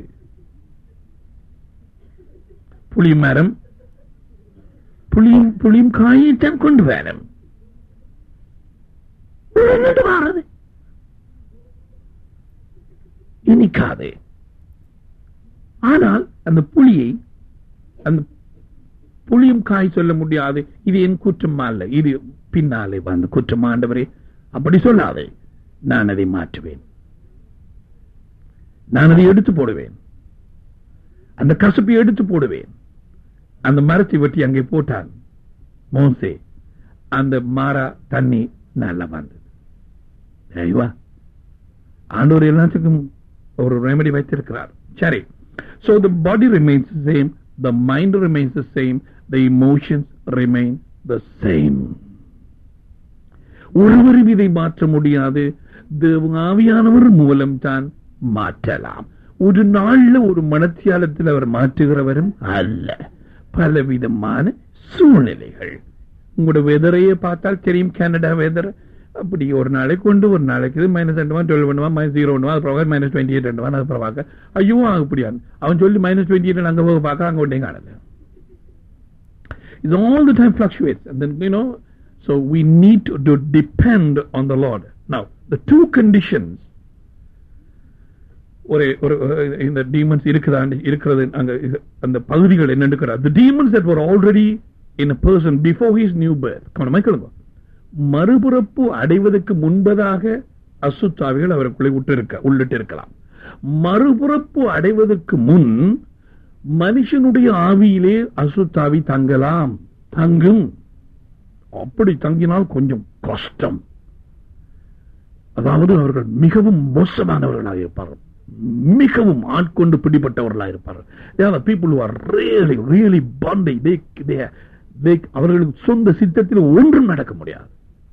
புளி மரம் புளியும் புளியும் காயத்தான் கொண்டு வரும் என்னட்டு வாரது இனிக்காது ஆனால் அந்த புளியை அந்த புளியும் காய் சொல்ல முடியாது இது என் குற்றமா அல்ல இது பின்னாலே வந்து குற்றம் ஆண்டவரே அப்படி சொல்லாதே நான் அதை மாற்றுவேன் நான் அதை எடுத்து போடுவேன் அந்த கசப்பை எடுத்து போடுவேன் அந்த மரத்தை வெட்டி அங்கே போட்டான் மோசே அந்த மாறா தண்ணி நல்லா வந்தது ஐவா ஆண்டவர் எல்லாத்துக்கும் ஒரு ரெமெடி வைத்திருக்கிறார் சரி so the body remains the same the mind remains the same the emotions remain the same ஒருவரும் இதை மாற்ற முடியாது தேவ ஆவியானவர் மூலம் தான் மாற்றலாம் ஒரு நாள்ல ஒரு மனத்தியாலத்தில் அவர் மாற்றுகிறவரும் அல்ல பலவிதமான சூழ்நிலைகள் உங்களோட வெதரையே பார்த்தால் தெரியும் கனடா வெதர் அப்படி ஒரு நாளைக்கு கொண்டு ஒரு நாளைக்கு மைனஸ் ரெண்டு வான் டுவெல் பண்ணுவான் மைனஸ் ஜீரோ பண்ணுவான் அது பிரபாக மைனஸ் டுவெண்ட்டி எயிட் ரெண்டு வான் அது பிரபாக ஐயோ அப்படியான் அவன் சொல்லி மைனஸ் டுவெண்ட்டி எயிட் அங்க போக பார்க்க அங்க ஒன்றே காணல It's all the time fluctuates. And then, you know, so we need to, to depend on the Lord. Now, the two conditions ஒரு ஒரு இந்த டீமன்ஸ் இருக்குதா இருக்கிறது அங்க அந்த பகுதிகள் என்ன இருக்கிறார் the demons that were already in a person before his new birth கவனமா கேளுங்க மறுபிறப்பு அடைவதற்கு முன்பதாக அசுத்தாவிகள் அவருக்குள்ளே விட்டு இருக்க உள்ளிட்டு இருக்கலாம் மறுபிறப்பு அடைவதற்கு முன் மனுஷனுடைய ஆவியிலே அசுத்தாவி தங்கலாம் தங்கும் அப்படி தங்கினால் கொஞ்சம் கஷ்டம் அதாவது அவர்கள் மிகவும் மோசமானவர்களாக இருப்பார்கள் மிகவும் ஆட்கொண்டு பிடிப்பட்டவர்களாக இருப்பார்கள் பீப்புள் ஆர் ரியலி ரியலி பாண்டை அவர்களுக்கு சொந்த சித்தத்தில் ஒன்றும் நடக்க முடியாது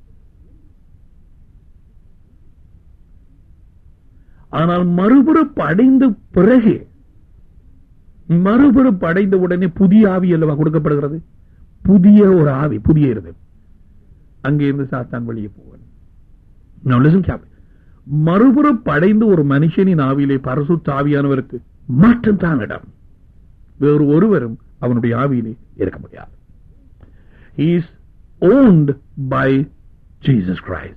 ஆனால் மறுபிறப்பு அடைந்த பிறகு மறுபிறப்பு அடைந்த உடனே புதிய ஆவி அல்லவா கொடுக்கப்படுகிறது புதிய ஒரு ஆவி புதிய இருது அங்கே இருந்து சாத்தான் வெளியே போவன் மறுபுறம் படைந்து ஒரு மனுஷனின் ஆவியிலே பரசு ஆவியானவருக்கு மாற்றம் தான் இடம் வேறு ஒருவரும் அவனுடைய ஆவியிலே இருக்க முடியாது is owned by Jesus Christ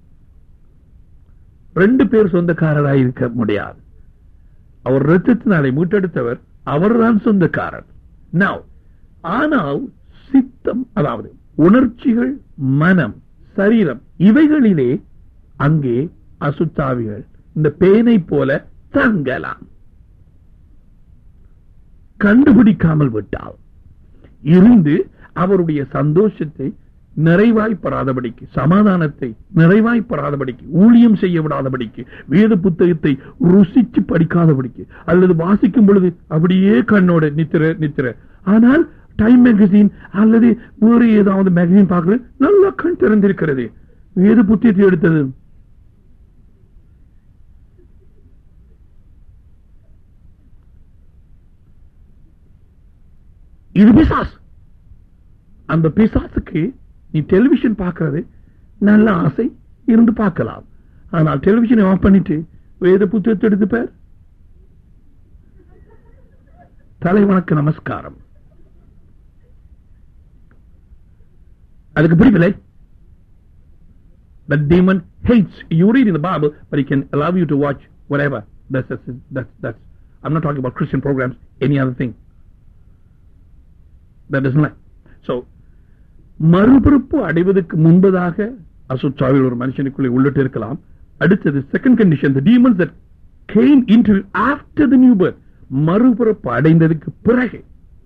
ரெண்டு பேர் சொந்தக்காரராக இருக்க முடியாது அவர் ரத்தத்தினாலே மீட்டெடுத்தவர் அவர்தான் சொந்தக்காரர் Now, ஆனால் சித்தம் அதாவது உணர்ச்சிகள் மனம் சரீரம் இவைகளிலே அங்கே அசுத்தாவிகள் இந்த பேனை போல தங்கலாம் கண்டுபிடிக்காமல் விட்டால் இருந்து அவருடைய சந்தோஷத்தை நிறைவாய் பெறாதபடிக்கு சமாதானத்தை நிறைவாய் பெறாதபடிக்கு ஊழியம் செய்ய விடாதபடிக்கு வேத புத்தகத்தை ருசிச்சு படிக்காதபடிக்கு அல்லது வாசிக்கும் பொழுது அப்படியே கண்ணோட நித்திர நித்திர ஆனால் டைம் மேகசின் அல்லது வேறு ஏதாவது மேகசின் பார்க்கிறது நல்லா கண் திறந்திருக்கிறது வேத புத்தகத்தை எடுத்தது இது பிசாஸ் அந்த பிசாசுக்கு நீ டெலிவிஷன் பார்க்கறது நல்ல ஆசை இருந்து பார்க்கலாம் ஆனால் டெலிவிஷனை ஆஃப் பண்ணிட்டு வேத புத்தகத்தை எடுத்து பேர் தலைவனுக்கு நமஸ்காரம் அதுக்கு பிடிக்கலை That demon hates. You read in the Bible, but he can allow you to watch whatever. That's, that's, that's, that's, I'm not talking about Christian programs, any other thing. That doesn't like. So, மறுபிறப்பு அடைவதற்கு முன்பதாக அசுச்சாவில் ஒரு மனுஷனுக்குள்ளே உள்ளிட்டு இருக்கலாம் அடுத்தது second condition the demons that came into after the new birth மறுபிறப்பு அடைந்ததுக்கு பிறகு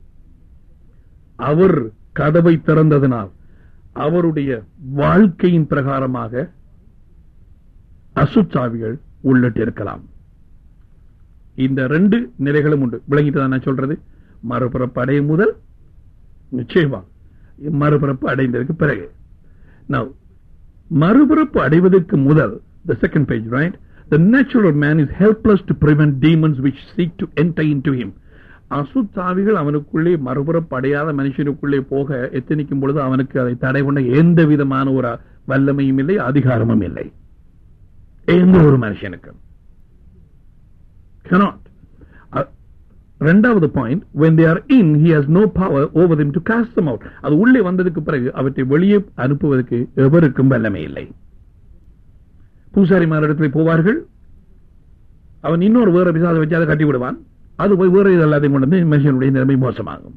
அவர் கதவை திறந்ததனால் அவருடைய வாழ்க்கையின் பிரகாரமாக அசுச்சாவிகள் உள்ளிட்டு இருக்கலாம் இந்த ரெண்டு நிலைகளும் உண்டு விளங்கிட்டு நான் சொல்றது மறுபிறப்பு அடையும் முதல் நிச்சயமா மறுபிறப்பு அடைந்ததற்கு பிறகு Now, மறுபிறப்பு அடைவதற்கு முதல் the second page right the natural man is helpless to prevent demons which seek to enter into him அசுத்தாவிகள் அவனுக்குள்ளே மறுபுறப்படையாத மனுஷனுக்குள்ளே போக எத்தனிக்கும் பொழுது அவனுக்கு அதை தடை கொண்ட எந்த விதமான ஒரு வல்லமையும் இல்லை அதிகாரமும் இல்லை எந்த ஒரு மனுஷனுக்கு cannot அ- ரெண்டாவது point when they are in he has no power over them to cast them out அது உள்ளே வந்ததுக்கு பிறகு அவற்றை வெளியே அனுப்புவதற்கு எவருக்கும் வல்லமை இல்லை பூசாரிமார் இடத்துல போவார்கள் அவன் இன்னொரு வேற பிசாசை வச்சு அதை கட்டி விடுவான் அது போய் வேற இது எல்லாத்தையும் கொண்டு வந்து மனுஷனுடைய நிலைமை மோசமாகும்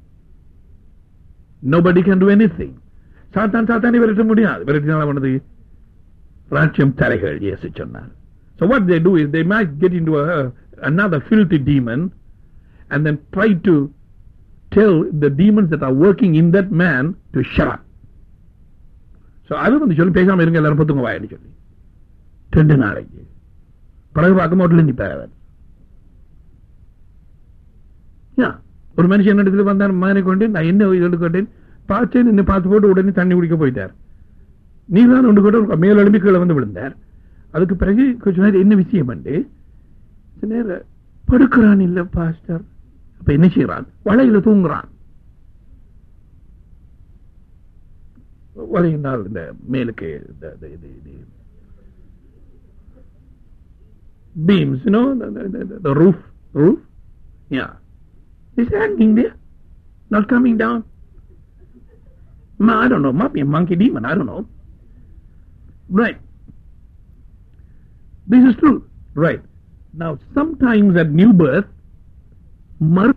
nobody can do anything சாத்தான் சாத்தானை விரட்ட முடியாது விரட்டினால் அவனது ராஜ்யம் தரைகள் இயேசு சொன்னார் so what they do is they might get into a, another filthy demon and then try to tell the demons that are working in that man to shut up so அது வந்து சொல்லி பேசாம இருங்க எல்லாரும் பத்துங்க வாயின்னு சொல்லி ரெண்டு நாளைக்கு பிறகு பார்க்கும் ஹோட்டலில் நிற்பார் அவர் Yeah. ஒரு மனுஷன் இடத்துல வந்தார் மாதிரி கொண்டு நான் என்ன எடுக்கட்டேன் பார்த்தேன் நின்று பார்த்து போட்டு உடனே தண்ணி குடிக்க போயிட்டார் நீ தான் ஒன்று கூட மேல் எழும்பி கீழே வந்து விழுந்தார் அதுக்கு பிறகு கொஞ்ச நேரம் என்ன விஷயம் பண்ணு கொஞ்ச நேரம் படுக்கிறான் இல்ல பாஸ்டர் அப்ப என்ன செய்யறான் வலையில தூங்குறான் வலையினால் இந்த மேலுக்கு இந்த- இந்த- இது- இது beams, you know, the, the, the, the roof, roof, yeah. It's hanging there, not coming down. Ma, I don't know, might be a monkey demon, I don't know. Right. This is true. Right. Now, sometimes at new birth, mur-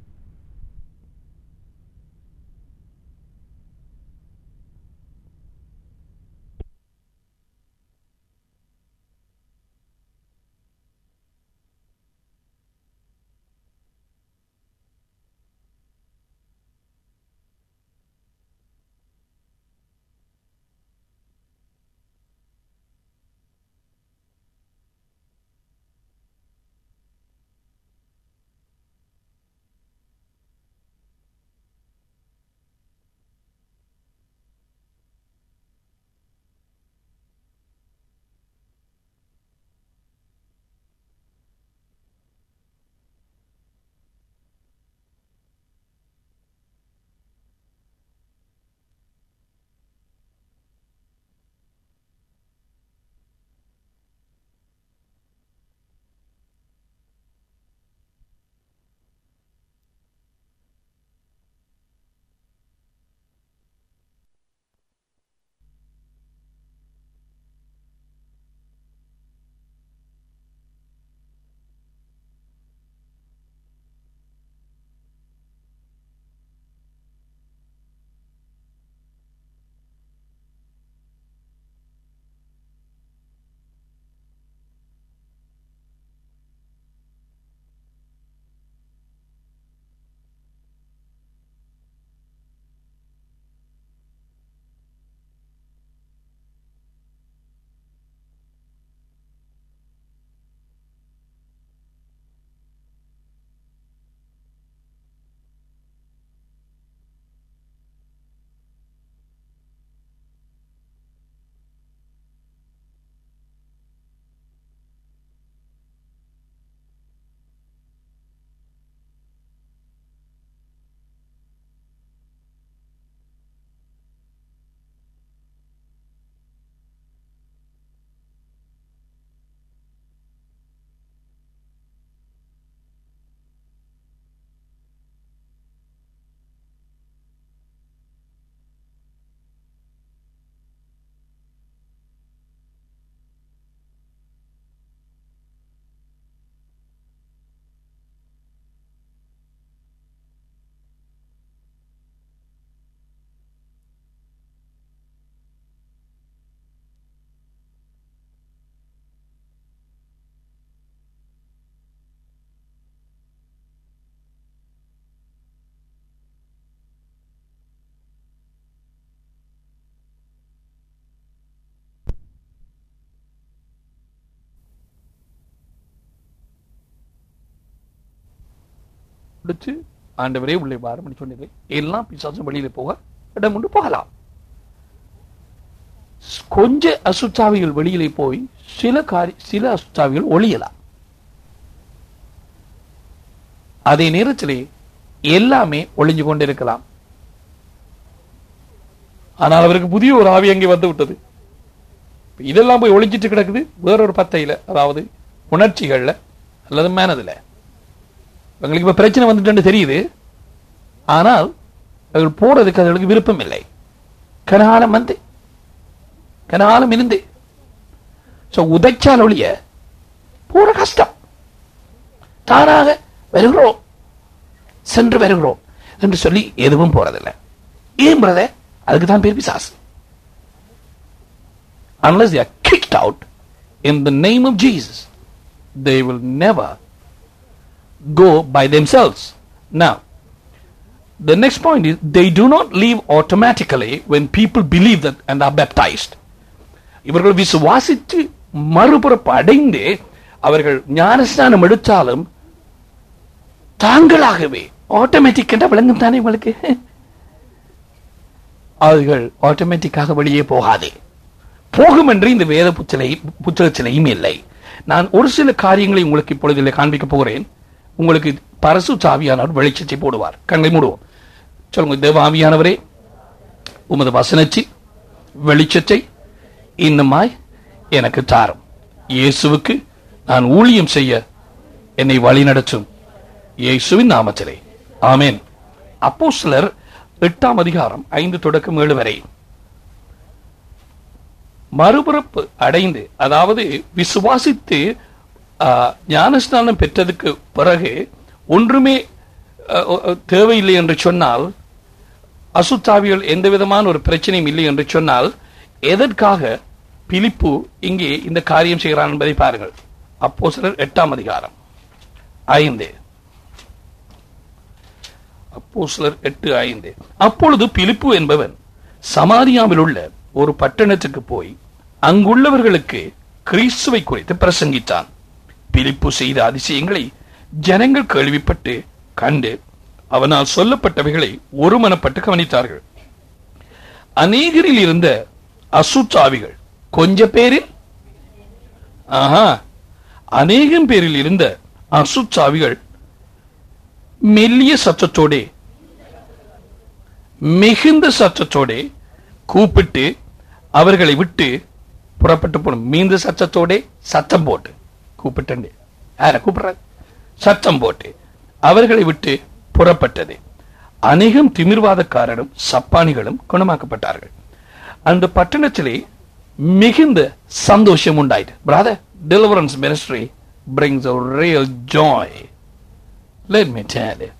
பிடிச்சு ஆண்டவரே உள்ளே வாரம் சொன்னது எல்லாம் பிசாசும் வெளியில போக இடம் கொண்டு போகலாம் கொஞ்ச அசுத்தாவிகள் வெளியிலே போய் சில காரி சில அசுத்தாவிகள் ஒளியலாம் அதே நேரத்திலே எல்லாமே ஒளிஞ்சு கொண்டிருக்கலாம் ஆனால் அவருக்கு புதிய ஒரு ஆவி அங்கே வந்து விட்டது இதெல்லாம் போய் ஒளிஞ்சிட்டு கிடக்குது வேறொரு பத்தையில அதாவது உணர்ச்சிகள்ல அல்லது மேனதுல எங்களுக்கு இப்ப பிரச்சனை வந்துட்டு தெரியுது ஆனால் அவர்கள் போறதுக்கு அவர்களுக்கு விருப்பம் இல்லை கனகாலம் வந்து கனகாலம் இருந்து சோ உதைச்சால் ஒழிய போற கஷ்டம் தானாக வருகிறோம் சென்று வருகிறோம் என்று சொல்லி எதுவும் போறதில்லை ஏன் பிரதர் அதுக்கு தான் பேர் பிசாசு unless they are kicked out in the name of Jesus, they will never go by themselves. Now, the next point is they do not leave automatically when people believe that and are baptized. இவர்கள் விசுவாசித்து மறுபுறப்பு அடைந்து அவர்கள் ஞானஸ்நானம் எடுத்தாலும் தாங்களாகவே automatic என்ற விளங்கும் தானே உங்களுக்கு அவர்கள் ஆட்டோமேட்டிக்காக வெளியே போகாதே போகும் என்று இந்த வேத புத்தலை புத்தகத்திலையும் இல்லை நான் ஒரு சில காரியங்களை உங்களுக்கு இப்பொழுது காண்பிக்க போகிறேன் உங்களுக்கு பரசு சாவியானவர் வெளிச்சத்தை போடுவார் கண்ணை மூடுவோம் சொல்லுங்க தேவ ஆவியானவரே உமது வசனத்தில் வெளிச்சத்தை இன்னமாய் எனக்கு தாரும் இயேசுவுக்கு நான் ஊழியம் செய்ய என்னை வழிநடத்தும் இயேசுவின் நாமத்திலே ஆமென் அப்போ சிலர் எட்டாம் அதிகாரம் ஐந்து தொடக்கம் ஏழு வரை மறுபிறப்பு அடைந்து அதாவது விசுவாசித்து ஆ, ஞானஸ்நானம் பெற்றதுக்கு பிறகு ஒன்றுமே அ, அ, தேவையில்லை என்று சொன்னால் அசுத்தாவிகள் எந்த விதமான ஒரு பிரச்சனையும் இல்லை என்று சொன்னால் எதற்காக பிலிப்பு இங்கே இந்த காரியம் செய்கிறான் என்பதை பாருங்கள் அப்போ சிலர் எட்டாம் அதிகாரம் ஐந்து அப்போ சிலர் எட்டு ஐந்து அப்பொழுது பிலிப்பு என்பவன் சமாரியாவில் உள்ள ஒரு பட்டணத்துக்கு போய் அங்குள்ளவர்களுக்கு கிறிஸ்துவை குறித்து பிரசங்கித்தான் பிலிப்பு செய்த அதிசயங்களை ஜனங்கள் கேள்விப்பட்டு கண்டு அவனால் சொல்லப்பட்டவைகளை ஒருமனப்பட்டு கவனித்தார்கள் அநேகரில் இருந்த அசுத்தாவிகள் கொஞ்ச பேரில் ஆஹா அநேகம் பேரில் இருந்த அசுத்தாவிகள் மெல்லிய சத்தத்தோடே மிகுந்த சத்தத்தோடே கூப்பிட்டு அவர்களை விட்டு புறப்பட்டு போடும் மீந்த சத்தத்தோடே சத்தம் போட்டு கூப்பிட்டே யார கூப்பிடுற சத்தம் போட்டு அவர்களை விட்டு புறப்பட்டது அநேகம் திமிர்வாதக்காரரும் சப்பானிகளும் குணமாக்கப்பட்டார்கள் அந்த பட்டணத்திலே மிகுந்த சந்தோஷம் உண்டாயிற்று brother deliverance ministry brings a real joy let me tell you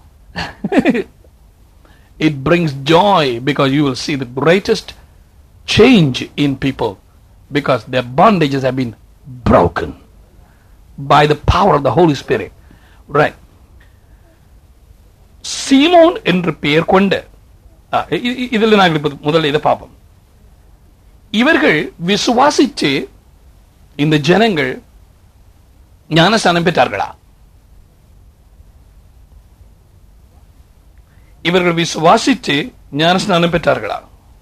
it brings joy because you will see the greatest change in people because their bondages have been broken by the power of the Holy Spirit. Right. சீமோன் என்று பெயர் கொண்ட ஆ, இ- இ- இதுல நாங்கள் இப்ப முதல்ல இதை பார்ப்போம் இவர்கள் விசுவாசித்து இந்த ஜனங்கள் ஞானஸ்தானம் பெற்றார்களா இவர்கள் விசுவாசித்து ஞானஸ்நானம் பெற்றார்களா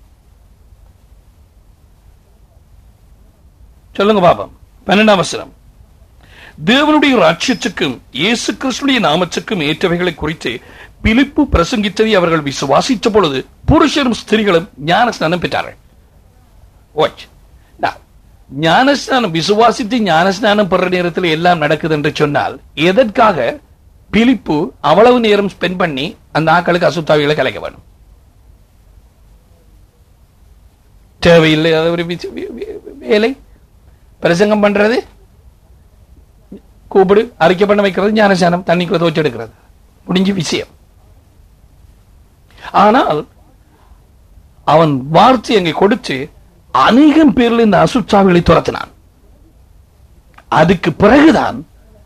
சொல்லுங்க பாப்போம் பன்னெண்டாம் வசனம் தேவனுடைய ராட்சியத்துக்கும் இயேசு கிறிஸ்துடைய நாமத்துக்கும் ஏற்றவைகளை குறித்து பிலிப்பு பிரசங்கித்ததை அவர்கள் விசுவாசித்த பொழுது புருஷரும் ஸ்திரீகளும் ஞானஸ்நானம் பெற்றார்கள் Watch. Now, ஞானஸ்நானம் விசுவாசித்து ஞானஸ்நானம் பெற நேரத்தில் எல்லாம் நடக்குது என்று சொன்னால் எதற்காக பிலிப்பு அவ்வளவு நேரம் ஸ்பெண்ட் பண்ணி அந்த ஆக்களுக்கு அசுத்தாவிகளை கலைக்க வேணும் தேவையில்லை அது ஒரு வி- வி- வி- வேலை பிரசங்கம் பண்றது கூப்பிடு அறிக்கை பண்ண வைக்கிறது ஞானஸ்நானம் தண்ணிக்குள்ள துவச்சு எடுக்கிறது முடிஞ்ச விஷயம் ஆனால் அவன் வார்த்தை அங்கே கொடுத்து அநேகம் பேர்ல இந்த அசுத்தாவிகளை துரத்தினான் அதுக்கு பிறகுதான்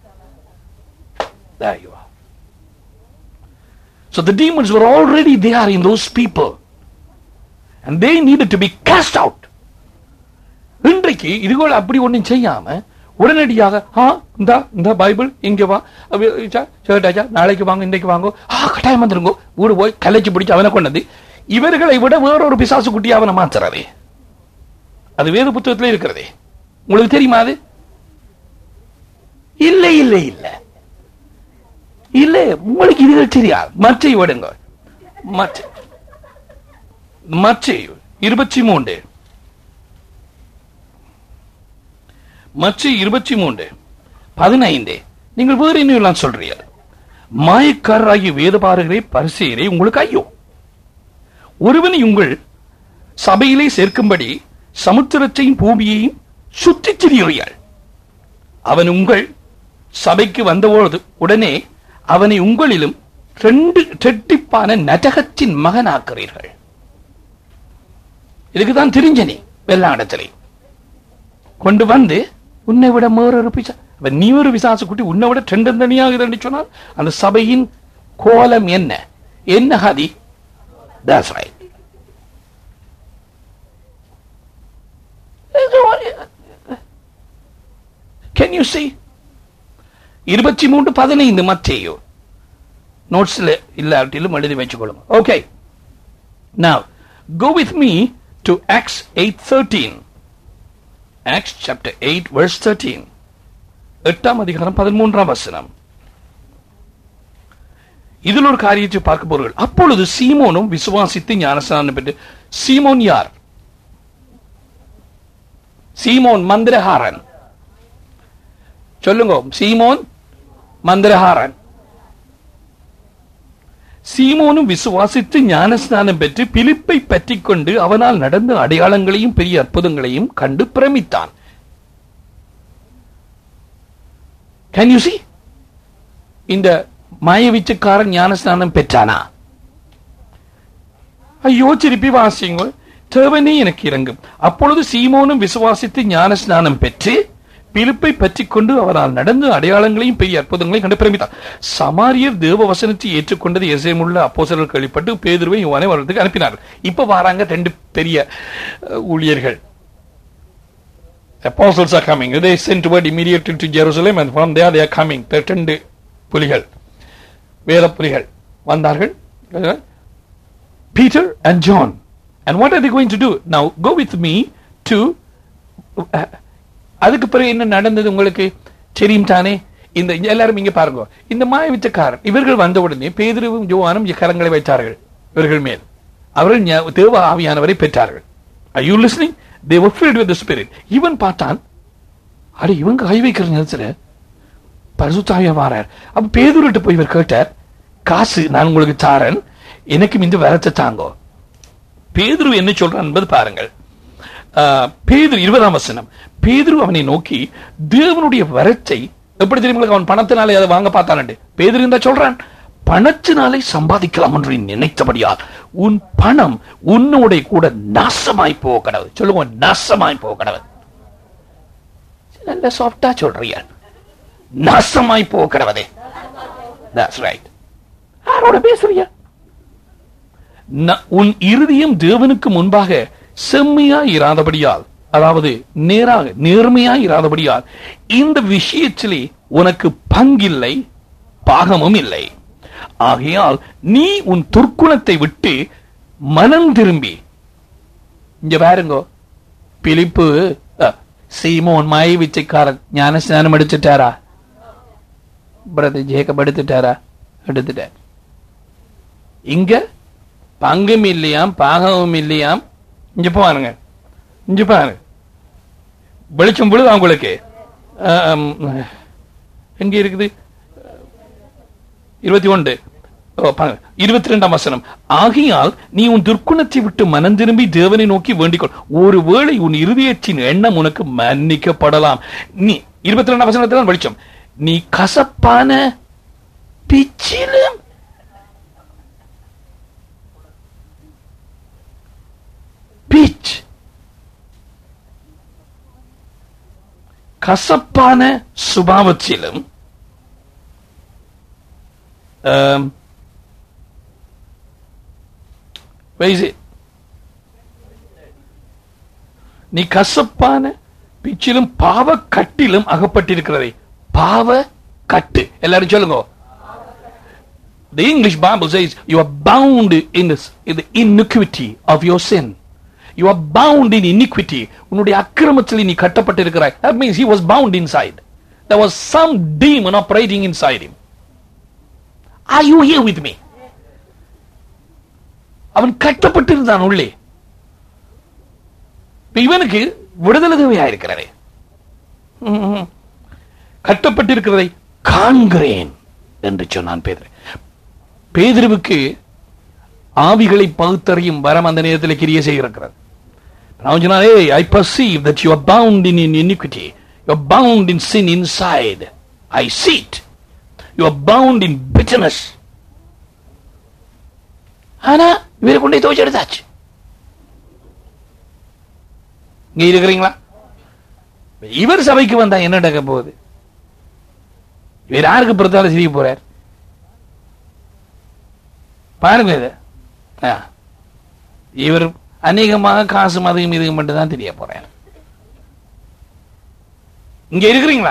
There you are. So the demons were already there in those people. And they needed to be cast out. இன்றைக்கு இதுகள் அப்படி ஒண்ணும் செய்யாம உடனடியாக ஆ இந்த இந்த பைபிள் இங்க வா அப்ப, சா, சரிடாச்சா நாளைக்கு வாங்க இன்றைக்கு வாங்க ஆ கட்டாயம் வந்துருங்க வீடு போய் கலைச்சு பிடிச்சு அவனை கொண்டது இவர்களை விட வேறொரு பிசாசு குட்டி அவனை மாத்துறதே அது வேறு புத்தகத்திலே இருக்கிறதே உங்களுக்கு தெரியுமா அது இல்லை இல்லை இல்லை இல்ல உங்களுக்கு இதுகள் தெரியாது மற்ற விடுங்க மற்ற மற்ற இருபத்தி மூன்று மற்ற இருபத்தி மூன்று பதினைந்து நீங்கள் வேறு என்ன எல்லாம் சொல்றீர்கள் மாயக்காரராகிய வேதபாரகரே பரிசெயரே உங்களுக்கு ஐயோ ஒருவனை உங்கள் சபையிலே சேர்க்கும்படி சமுத்திரத்தையும் பூமியையும் சுற்றித் திரியுறியாள் அவன் உங்கள் சபைக்கு வந்தபொழுது உடனே அவனை உங்களிலும் ரெண்டு ரெட்டிப்பான நரகத்தின் மகனாக்குறீர்கள் இதுக்குதான் தெரிஞ்ச நீ எல்லா இடத்திலையும் கொண்டு வந்து உன்னை விட வேறொரு பிசா அப்ப நீ ஒரு விசாசு குட்டி உன்னை விட ரெண்டு தனியாகுதுன்னு சொன்னால் அந்த சபையின் கோலம் என்ன என்ன ஹதி That's right. Can you see? இருபத்தி மூன்று பதினைந்து மத்தேயோ நோட்ஸ்ல இல்லாட்டிலும் எழுதி வச்சுக்கொள்ளுங்க okay Now, go with me to Acts 8:13. Acts chapter 8 verse 13. எட்டாம் அதிகாரம் பதிமூன்றாம் வசனம் இதில் ஒரு காரியத்தை பார்க்க போறீர்கள் அப்பொழுது சீமோனும் விசுவாசித்து ஞானஸ்நானம் பெற்று சீமோன் யார் சீமோன் மந்திரஹாரன் சொல்லுங்க சீமோன் மந்திரஹாரன் சீமோனும் விசுவாசித்து ஞானஸ்நானம் பெற்று பிலிப்பை பற்றிக் கொண்டு அவனால் நடந்த அடையாளங்களையும் பெரிய அற்புதங்களையும் கண்டு பிரமித்தான் கேன் யூ சி இந்த மாயவிச்சக்காரன் ஞானஸ்நானம் பெற்றானா ஐயோ திருப்பி வாசிங்க தேவனே எனக்கு இறங்கும் அப்பொழுது சீமோனும் விசுவாசித்து ஞானஸ்நானம் பெற்று பிலிப்பை பற்றிக் கொண்டு அவரால் நடந்த அடையாளங்களையும் பெரிய அற்புதங்களையும் கண்டு பிரமித்தார் சமாரியர் தேவ வசனத்தை ஏற்றுக்கொண்டது எசேமுள்ள அப்போசர்கள் கழிப்பட்டு பேதுருவை இவனை வரதுக்கு அனுப்பினார்கள் இப்ப வராங்க ரெண்டு பெரிய அஹ், ஊழியர்கள் apostles are coming. They sent word immediately to Jerusalem and from there they are coming. ரெண்டு புலிகள் வேத புலிகள் வந்தார்கள் Peter and John. And what are they going to do? Now go with me to uh, அதுக்கு பிறகு என்ன நடந்தது உங்களுக்கு தெரியும் தானே இந்த எல்லாரும் இங்க பாருங்க இந்த மாயவித்தக்காரன் இவர்கள் வந்த உடனே பேதுருவும் ஜோவானும் கரங்களை வைத்தார்கள் இவர்கள் மேல் அவர்கள் ஞா- தேவ ஆவியானவரை பெற்றார்கள் Are you listening? They were filled with the spirit. இவன் பார்த்தான் அட இவங்க கை வைக்கிற நேரத்துல பரிசுத்தாவியா வாரார் அப்ப பேதுருட்டு போய் இவர் கேட்டார் காசு நான் உங்களுக்கு தாரேன் எனக்கும் இந்த வரத்தை தாங்கோ பேதுரு என்ன சொல்றான் என்பது பாருங்கள் ஆஹ், பேதுரு இருபதாம் வசனம் பேதுரு அவனை நோக்கி தேவனுடைய வரத்தை எப்படி தெரியுமா அவன் பணத்தினாலே அதை வாங்க பார்த்தானே பேதுரு இருந்தா சொல்றான் பணத்தினாலே சம்பாதிக்கலாம் என்று நீ நினைத்தபடியால் உன் பணம் உன்னோட கூட நாசமாய் போக கடவுள் சொல்லுவோம் நாசமாய் போக கடவுள் நல்ல சாஃப்டா சொல்றியா நாசமாய் போக கடவுளே That's right. யாரோட பேசுறியா ந- உன் இருதயம் தேவனுக்கு முன்பாக செம்மையா இராதபடியால் அதாவது நேராக நேர்மையா இராதபடியால் இந்த விஷயத்திலே உனக்கு பங்கில்லை பாகமும் இல்லை ஆகையால் நீ உன் துர்க்குணத்தை விட்டு மனம் திரும்பி இங்க பாருங்கோ பிலிப்பு அ, சீமோன் மாய விச்சைக்காரன் ஞான ஸ்நானம் எடுத்துட்டாரா பிரதர் ஜேக்கப் எடுத்துட்டாரா எடுத்துட்டார் இங்க பங்கும் இல்லையாம் பாகமும் இல்லையாம் இங்க பாருங்க இங்க பாருங்க வெளிச்சம் பொழுது அவங்களுக்கு ஆம், எங்க இருக்குது இருபத்தி ஒன்று இருபத்தி ரெண்டாம் வசனம் ஆகையால் நீ உன் துர்க்குணத்தை விட்டு மனம் திரும்பி தேவனை நோக்கி வேண்டிக்கொள் ஒருவேளை உன் இருதயத்தின் எண்ணம் உனக்கு மன்னிக்கப்படலாம் நீ இருபத்தி ரெண்டாம் வசனத்தில் வெளிச்சம் நீ கசப்பான பிச்சிலும் பீச் கசப்பான சுபாவத்திலும் um, where is it? நீ கசப்பான பிச்சிலும் பாவ கட்டிலும் அகப்பட்டிருக்கிறதை பாவ கட்டு எல்லாரும் சொல்லுங்க The English Bible says you are bound in, this, in the iniquity of your sin. You are bound in iniquity. உன்னுடைய அக்கிரமத்தில் நீ கட்டப்பட்டிருக்கிறாய். That means he was bound inside. There was some demon operating inside him. Are you here with me அவன் கட்டப்பட்டிருந்தான் உள்ளே இப்ப இவனுக்கு விடுதலை தேவையா இருக்கிறாரே ம்ம். கட்டப்பட்டிருக்கிறதை காண்கிறேன் என்று சொன்னான் பேதர் பேதருவுக்கு ஆவிகளை பகுத்தறியும் வரம் அந்த நேரத்தில் கிரிய செய்கிறது அவன் சொன்னான் ஏய் ஐ perceive that you are bound in, in iniquity you are bound in sin inside I see it you are bound in bitterness ஆனா இவரை கொண்டே துவச்சு எடுத்தாச்சு இங்க இருக்கிறீங்களா இவர் சபைக்கு வந்தா என்ன நடக்க போகுது இவர் யாருக்கு பிறத்தாலும் சிரிக்க போறார் பாருங்க இது ஆ. இவர் அநேகமாக காசு மதுகும் இதுவும் மட்டும் தான் தெரிய போறேன் இங்க இருக்கிறீங்களா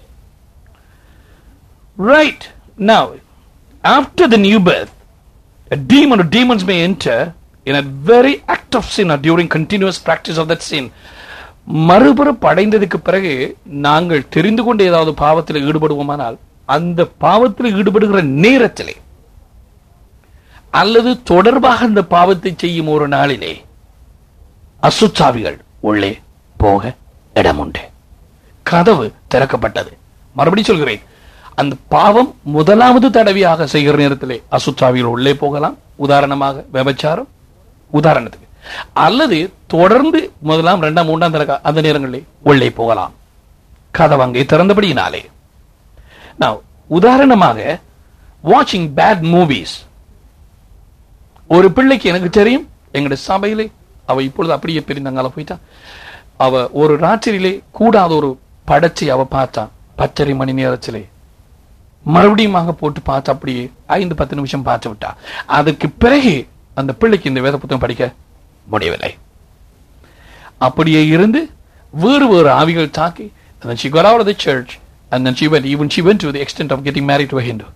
right now after the new birth a demon or demons may enter in a very act of sin or during continuous practice of that sin மறுபுறம் அடைந்ததுக்கு பிறகு நாங்கள் தெரிந்து கொண்டு ஏதாவது பாவத்தில் ஈடுபடுவோமானால் அந்த பாவத்தில் ஈடுபடுகிற நேரத்திலே அல்லது தொடர்பாக அந்த பாவத்தை செய்யும் ஒரு நாளிலே அசுச்சாவிகள் உள்ளே போக இடம் உண்டு கதவு திறக்கப்பட்டது மறுபடி சொல்கிறேன் அந்த பாவம் முதலாவது தடவையாக செய்கிற நேரத்திலே அசுச்சாவிகள் உள்ளே போகலாம் உதாரணமாக விபச்சாரம் உதாரணத்துக்கு அல்லது தொடர்ந்து முதலாம் இரண்டாம் மூன்றாம் தடவை அந்த நேரங்களிலே உள்ளே போகலாம் கதவு அங்கே திறந்தபடியினாலே நான் உதாரணமாக வாட்சிங் பேட் மூவிஸ் ஒரு பிள்ளைக்கு எனக்கு தெரியும் எங்களுடைய சபையிலே அவ இப்பொழுது அப்படியே பிரிந்தாங்கள போயிட்டா அவ ஒரு ராத்திரியிலே கூடாத ஒரு படத்தை அவ பார்த்தா பச்சரை மணி நேரத்திலே மறுபடியும் போட்டு பார்த்து அப்படியே ஐந்து பத்து நிமிஷம் பார்த்து விட்டா அதுக்கு பிறகு அந்த பிள்ளைக்கு இந்த வேத புத்தகம் படிக்க முடியவில்லை அப்படியே இருந்து வேறு வேறு ஆவிகள் தாக்கி and then she got out of the church and then she went even she went to the extent of getting married to a Hindu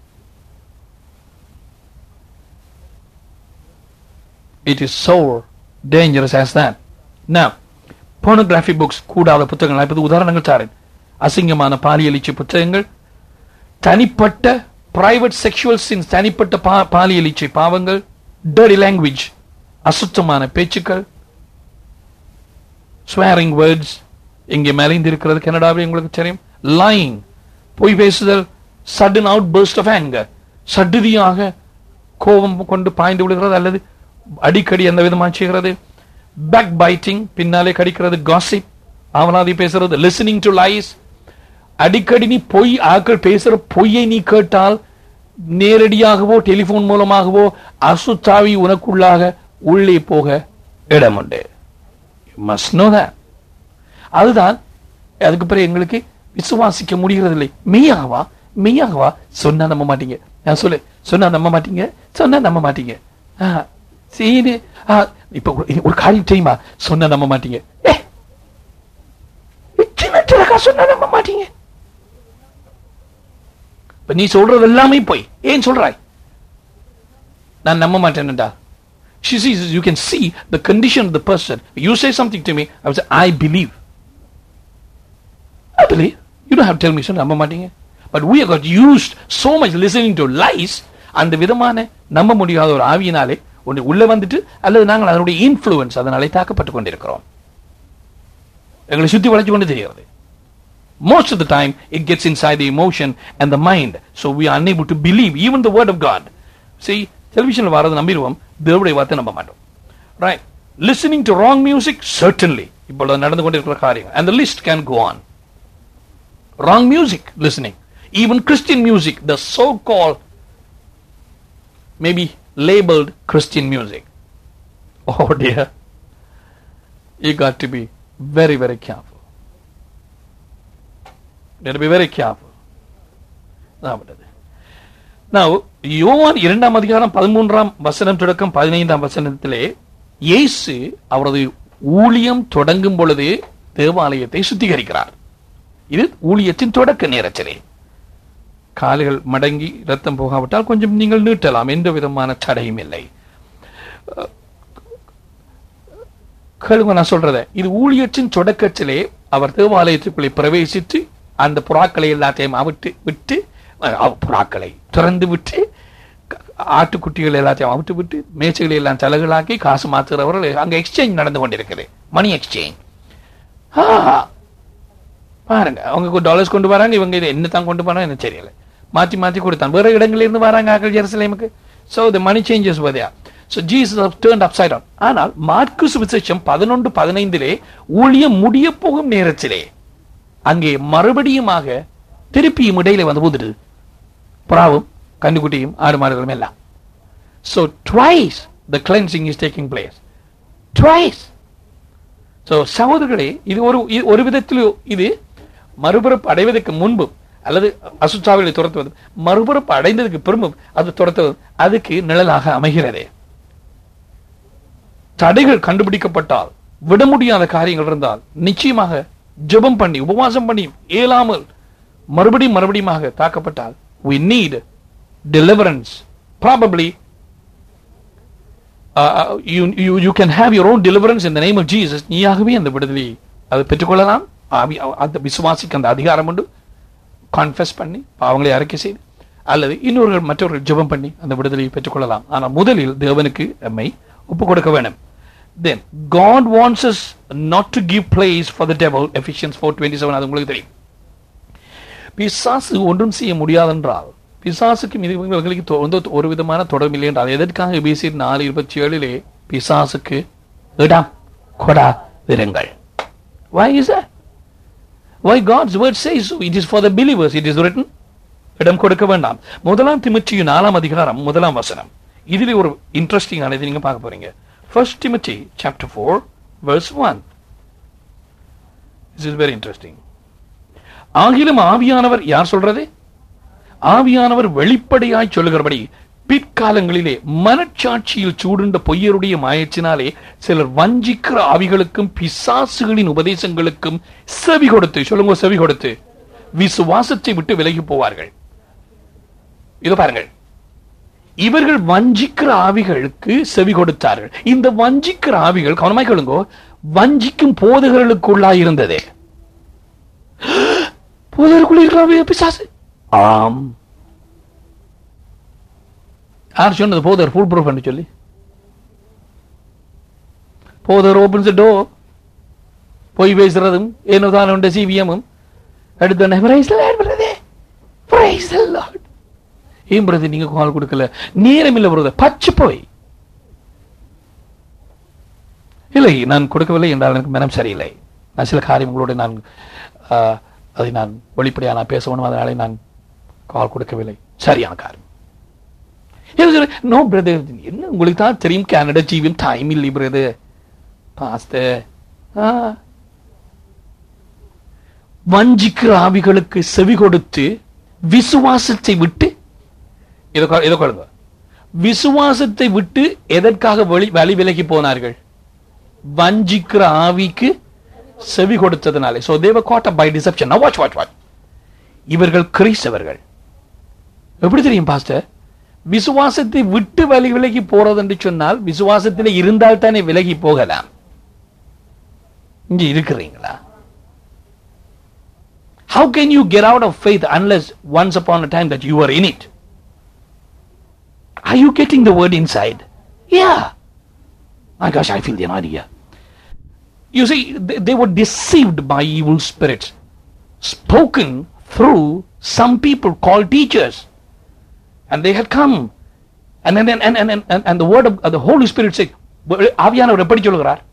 it is so dangerous as that now pornography books கூடாத புத்தகங்கள் இப்போது உதாரணங்கள் தாரேன் அசிங்கமான பாலியலிச்சு புத்தகங்கள் தனிப்பட்ட private sexual since தனிப்பட்ட பா- பாலியல் இச்சை பாவங்கள் டர்டி லாங்குவேஜ் அசுத்தமான பேச்சுக்கள் ஸ்வேரிங் வேர்ட்ஸ் இங்கே மறைந்திருக்கிறது கனடாவில் உங்களுக்கு தெரியும் லைங் பொய் பேசுதல் sudden out burst of anger சடுதியாக கோபம் கொண்டு பாய்ந்து விடுகிறது அல்லது அடிக்கடி அந்த விதமாக செய்கிறது பேக் பைட்டிங் பின்னாலே கடிக்கிறது gossip அவனாதி பேசுறது லிசனிங் டு லைஸ் அடிக்கடி நீ பொய் ஆக்கள் பேசுற பொய்யை நீ கேட்டால் நேரடியாகவோ டெலிபோன் மூலமாகவோ அசுத்தாவி உனக்குள்ளாக உள்ளே போக இடம் உண்டு மஸ்ட் நோ அதுதான் அதுக்கு பிறகு எங்களுக்கு விசுவாசிக்க முடிகிறதில்லை மெய்யாகவா மெய்யாகவா சொன்னா நம்ப மாட்டீங்க நான் சொல்லு சொன்னா நம்ப மாட்டீங்க சொன்னா நம்ப மாட்டீங்க ஆ, சரி ஆ, இப்ப ஒரு- ஒரு காரியம் தெரியுமா சொன்னா நம்ப மாட்டீங்க ஏ சின்ன சிறக்கா சொன்னா நம்ப மாட்டீங்க இப்ப நீ சொல்றது எல்லாமே போய் ஏன் சொல்றாய் நான் நம்ப மாட்டேன்டா she sees you can see the condition of the person you say something to me i would say i believe i believe you don't have to tell me so நம்ப மாட்டீங்க but we have got used so much listening to lies அந்த விதமான நம்ப முடியாத ஒரு ஆவியினாலே ஒன்று உள்ள வந்துட்டு அல்லது நாங்கள் அதனுடைய இன்ஃப்ளூயன்ஸ் அதனாலே தாக்கப்பட்டு கொண்டிருக்கிறோம் எங்களை சுத்தி வளைச்சு கொண்டு தெரிகிறது most of the time it gets inside the emotion and the mind so we are unable to believe even the word of god see டெலிவிஷன்ல வரது நம்பிடுவோம் தேவனுடைய வார்த்தை நம்ப மாட்டோம் right listening to wrong music certainly இப்பொழுது நடந்து கொண்டிருக்கிற காரியம் and the list can go on wrong music listening even christian music the so called maybe labeled christian music oh dear you got to be very very careful you have to be very careful அதாவது Now, யோவான் இரண்டாம் அதிகாரம் பதிமூன்றாம் வசனம் தொடக்கம் பதினைந்தாம் வசனத்திலே இயேசு அவரது ஊழியம் தொடங்கும் பொழுது தேவாலயத்தை சுத்திகரிக்கிறார் இது ஊழியத்தின் தொடக்க நேரத்திலே கால்கள் மடங்கி ரத்தம் போகாவிட்டால் கொஞ்சம் நீங்கள் நீட்டலாம் எந்த விதமான தடையும் இல்லை கேளுங்க நான் சொல்றத இது ஊழியத்தின் தொடக்கத்திலே அவர் தேவாலயத்துக்குள்ளே பிரவேசித்து அந்த புறாக்களை எல்லாத்தையும் அவிட்டு விட்டு அஹ், புறாக்களை திறந்து விட்டு க- ஆட்டுக்குட்டிகள் எல்லாத்தையும் அவுட்டு விட்டு மேய்ச்சல்களை எல்லாம் தலைகளாக்கி காசு மாத்துறவர்கள் அங்க எக்ஸ்சேஞ்ச் நடந்து கொண்டிருக்குது மணி எக்ஸ்சேஞ்ச் பாருங்க அவங்க டாலர்ஸ் கொண்டு வராங்க இவங்க இது என்ன தான் கொண்டு போறாங்க எனக்கு தெரியல மாத்தி மாத்தி கொடுத்தான் வேற இடங்கள்ல இருந்து வராங்க ஆக்கள் ஜெருசலேமுக்கு சோ த மணி சேஞ்சஸ் வதையா so Jesus turn up side ஆனால் மார்க்கு சுவிசேஷம் பதினொன்று பதினைந்திலே ஊழியம் முடிய போகும் நேரத்திலே அங்கே மறுபடியுமாக திருப்பியும் இடையில வந்து ஊதுடுது புறாவும் கண்டுக்குட்டியும் ஆடு மாடுகளும் எல்லாம் so twice the cleansing is taking place twice so சகோதரர்களே இது ஒரு இது ஒரு விதத்தில் இது மறுபிறப்பு அடைவதற்கு முன்பு அல்லது அசுத்தாவிகளை துரத்துவது மறுபிறப்பு அடைந்ததுக்கு பிறகும் அது துரத்துவது அதுக்கு நிழலாக அமைகிறதே தடைகள் கண்டுபிடிக்கப்பட்டால் விட முடியாத காரியங்கள் இருந்தால் நிச்சயமாக ஜெபம் பண்ணி உபவாசம் பண்ணி இயலாமல் மறுபடியும் மறுபடியுமாக தாக்கப்பட்டால் we need deliverance probably uh, uh, you, you, you can have your own deliverance in the name of Jesus நீயாகவே அந்த விடுதலை அதை பெற்றுக்கொள்ளலாம் ஆவி- அந்த விசுவாசிக்கு அந்த அதிகாரம் உண்டு கான்ஃபெஸ் பண்ணி பாவங்களை அறிக்கை செய்து அல்லது இன்னொருவர் மற்றவர்கள் ஜெபம் பண்ணி அந்த விடுதலையை பெற்றுக்கொள்ளலாம் ஆனால் முதலில் தேவனுக்கு நம்மை ஒப்பு கொடுக்க வேண்டும் then god wants us not to give place for the devil ephesians 4:27 அது உங்களுக்கு தெரியும் பிசாசு ஒன்றும் செய்ய முடியாதென்றால் பிசாசுக்கும் இது இவங்களுக்கு தொ- வந்து ஒரு விதமான தொடர்பு இல்லை என்றால் எதற்காக எபிசி நாலு இருபத்தி ஏழிலே பிசாசுக்கு இடம் கொடா இருங்கள் why is that why god's word says so it is for the believers it is written இடம் கொடுக்க வேண்டாம் முதலாம் திமுச்சியின் நாலாம் அதிகாரம் முதலாம் வசனம் இதிலே ஒரு இன்ட்ரெஸ்டிங் ஆனது நீங்க பார்க்க போறீங்க first Timothy chapter four verse one this is very interesting ஆகிலும் ஆவியானவர் யார் சொல்றது ஆவியானவர் வெளிப்படையாய் சொல்லுகிறபடி பிற்காலங்களிலே மனச்சாட்சியில் சூடுண்ட பொய்யருடைய மாயச்சினாலே சிலர் வஞ்சிக்கிற ஆவிகளுக்கும் பிசாசுகளின் உபதேசங்களுக்கும் செவி கொடுத்து சொல்லுங்க செவி கொடுத்து விசுவாசத்தை விட்டு விலகி போவார்கள் இது பாருங்கள் இவர்கள் வஞ்சிக்கிற ஆவிகளுக்கு செவி கொடுத்தார்கள் இந்த வஞ்சிக்கிற ஆவிகள் கவனமாய் கேளுங்கோ வஞ்சிக்கும் போதகர்களுக்குள்ளாய் இருந்ததே போதகருக்குள்ள இருக்கிற பிசாசு ஆம் யார் சொன்னது போதர் ஃபுல் ப்ரூஃப் என்று சொல்லி போதர் ஓபன்ஸ் டோர் பொய் பேசுறதும் ஏனோதான் உண்ட சிவியமும் அடுத்த பிரைஸ் பிரதே பிரைஸ் லார்ட் ஏன் பிரதர் நீங்க கால் கொடுக்கல நேரம் இல்ல பிரதர் பச்சை போய் இல்லை நான் கொடுக்கவில்லை என்றால் எனக்கு மனம் சரியில்லை நான் சில காரியங்களோடு நான் ஆ, அதை நான் வெளிப்படையா நான் பேச வேணும் அதனாலே நான் கால் கொடுக்கவில்லை சரியான காரியம் நோ பிரதர் என்ன உங்களுக்கு தான் தெரியும் கனடா ஜீவன் டைம் இல்லை பிரதர் பாஸ்த வஞ்சிக்கிற ஆவிகளுக்கு செவி கொடுத்து விசுவாசத்தை விட்டு இதை கொ- இதை கொள்ளுங்க விசுவாசத்தை விட்டு எதற்காக வெளி வழி விலகி போனார்கள் வஞ்சிக்கிற ஆவிக்கு செவி கொடுத்ததுனாலே சோ தேவ God by deception watch watch watch இவர்கள் கிறிஸ்தவர்கள் எப்படி தெரியும் பாஸ்டர் விசுவாசத்தை விட்டு வழி விலகி போறது என்று சொன்னால் விசுவாசத்தில் இருந்தால் தானே விலகி போகலாம் இங்க இருக்கிறீங்களா How can you get out of faith unless once upon a time that you were in it? Are you getting the word inside? Yeah. My gosh, I feel the idea. You see, they, they were deceived by evil spirits, spoken through some people called teachers. And they had come. And then and, and, and, and, and the word of uh, the Holy Spirit said, ஆவியானவர் எப்படி சொல்லுகிறார்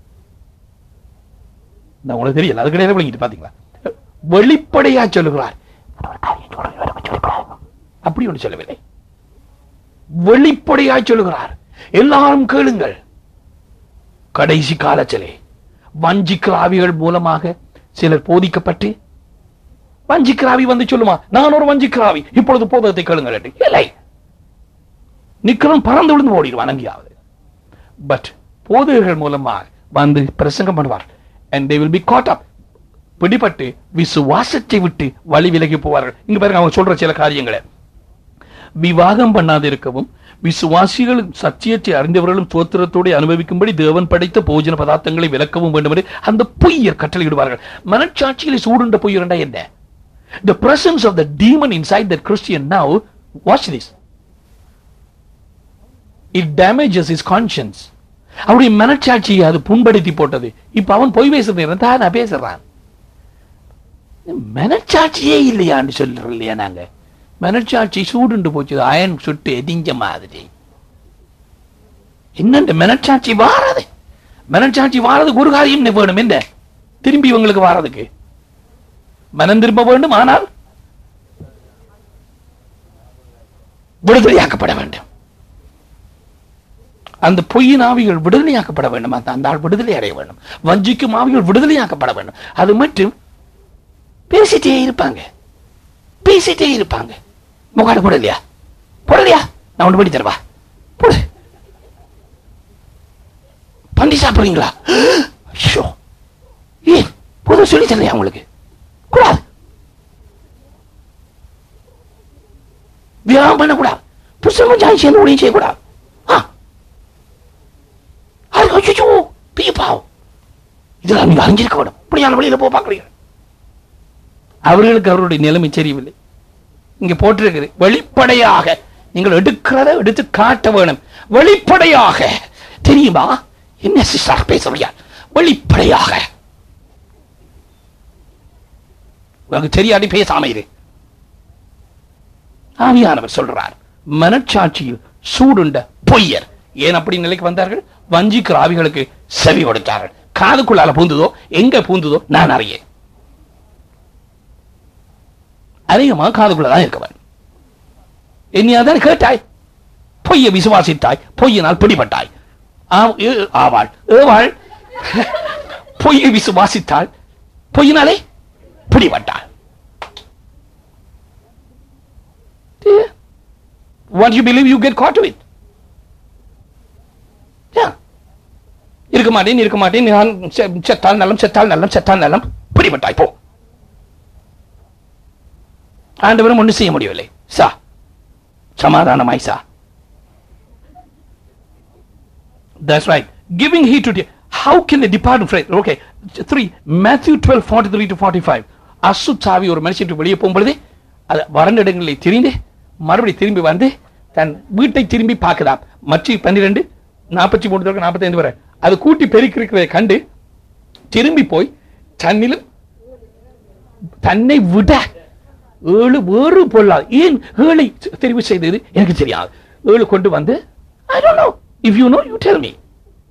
நான் உங்களுக்கு தெரியல அது கிடையாது விளங்கிட்டு பாத்தீங்களா வெளிப்படையா சொல்லுகிறார் அப்படி ஒன்று சொல்லவில்லை வெளிப்படையாய் சொல்லுகிறார் எல்லாரும் கேளுங்கள் கடைசி காலத்திலே வஞ்சிக்கிற ஆவிகள் மூலமாக சிலர் போதிக்கப்பட்டு வஞ்சிக்கிற ஆவி வந்து சொல்லுமா நான் ஒரு வஞ்சிக்கிற ஆவி இப்பொழுது போதகத்தை கேளுங்கள் என்று. இல்லை நிக்கிறோம் பறந்து விழுந்து ஓடிடுவான் அங்கேயாவது பட் போதகர்கள் மூலமாக வந்து பிரசங்கம் பண்ணுவார் and they will be caught up பிடிபட்டு விசுவாசத்தை விட்டு வழி விலகி போவார்கள் இங்க பாருங்க அவங்க சொல்ற சில காரியங்களை விவாகம் பண்ணாதிருக்கவும் விசுவாசிகளும் சத்தியத்தை அறிந்தவர்களும் தோத்திரத்தோடு அனுபவிக்கும்படி தேவன் படைத்த போஜன பதார்த்தங்களை விளக்கவும் வேண்டும் என்று அந்த பொய்யர் கட்டளையிடுவார்கள் மனச்சாட்சிகளை சூடுண்ட பொய்யர்ண்டா என்ன The presence of the demon inside that Christian now, watch this. It damages his conscience. அவருடைய மனச்சாட்சியை அது புண்படுத்தி போட்டது இப்ப அவன் பொய் பேசுறேன் தான் நான் பேசுறான் மனச்சாட்சியே இல்லையான்னு சொல்றோம் இல்லையா நாங்க மனச்சாட்சி சூடுண்டு போச்சு அயன் சுட்டு எரிஞ்ச மாதிரி என்னண்டு மனச்சாட்சி வாராது மனச்சாட்சி வாரதுக்கு ஒரு காரியம் வேணும் என்ன திரும்பி இவங்களுக்கு வாரதுக்கு மனம் திரும்ப வேண்டும் ஆனால் விடுதலையாக்கப்பட வேண்டும் அந்த பொய்யின் ஆவிகள் விடுதலையாக்கப்பட வேண்டும் அந்த அந்த ஆள் விடுதலை அடைய வேண்டும் வஞ்சிக்கும் ஆவிகள் விடுதலையாக்கப்பட வேண்டும் அது மட்டும் பேசிட்டே இருப்பாங்க பேசிட்டே இருப்பாங்க முகாடு போடலையா போடலையா நான் ஒன்று படி தரவா போடு பண்டி சாப்பிடுறீங்களா ஐயோ ஏன் புது சொல்லி தரலையா உங்களுக்கு கூடாது வியாபாரம் பண்ணக்கூடாது புத்தகம் ஜாய் சேர்ந்து ஒளியும் செய்யக்கூடாது ஆ அது அச்சோ பெரிய பாவம் இதெல்லாம் நீங்க அறிஞ்சிருக்க வேணும் இப்படியான வழியில போ பார்க்குறீங்க அவர்களுக்கு அவருடைய நிலைமை தெரியவில்லை இங்க போட்டிருக்குது வெளிப்படையாக நீங்கள் எடுக்கிறத எடுத்து காட்ட வேணும் வெளிப்படையாக தெரியுமா என்ன சிஸ்டர் பேசுறியா வெளிப்படையாக உனக்கு தெரியாடி பேசாம இரு ஆவியானவர் சொல்றார் மனச்சாட்சியில் சூடுண்ட பொய்யர் ஏன் அப்படி நிலைக்கு வந்தார்கள் வஞ்சிக்கிற ஆவிகளுக்கு செவி கொடுத்தார்கள் காதுக்குள்ளால பூந்துதோ எங்க பூந்துதோ நான் அறியேன் அதிகமா காதுக்குள்ளதான் இருக்கவன் என்னையாதான் கேட்டாய் பொய்யை விசுவாசித்தாய் பொய்யினால் பிடிபட்டாய் ஆ- ஏ- ஆவாள் ஏவாள் பொய்யை விசுவாசித்தாள் பொய்யினாலே பிடிபட்டாள் Yeah. What you believe, you get caught to it. Yeah. இருக்க மாட்டேன் இருக்க மாட்டேன் நான் செ- செத்தால் நலம் செத்தால் நலம் செத்தால் நலம் பிடிபட்டாய் போ ஆண்டவரும் ஒன்றும் செய்ய முடியவில்லை சா சமாதானமாய் சா That's right. Giving heed to the, how can they depart from faith? Okay. Three, Matthew 12, 43 to 45. அசுத்தாவி ஒரு மனுஷன் வெளியே போகும்பொழுது அது வறண்ட இடங்களில் திரிந்து மறுபடி திரும்பி வந்து தன் வீட்டை திரும்பி பார்க்குதாம் மற்ற பன்னிரெண்டு நாற்பத்தி மூணு தொடக்கம் நாற்பத்தைந்து வரை அது கூட்டி பெருக்கிறதை கண்டு திரும்பி போய் தன்னிலும் தன்னை விட ஏழு வேறு பொல்லாது ஏன் ஏழை தெரிவு செய்தது எனக்கு தெரியாது ஏழு கொண்டு வந்து I don't know if you know you tell me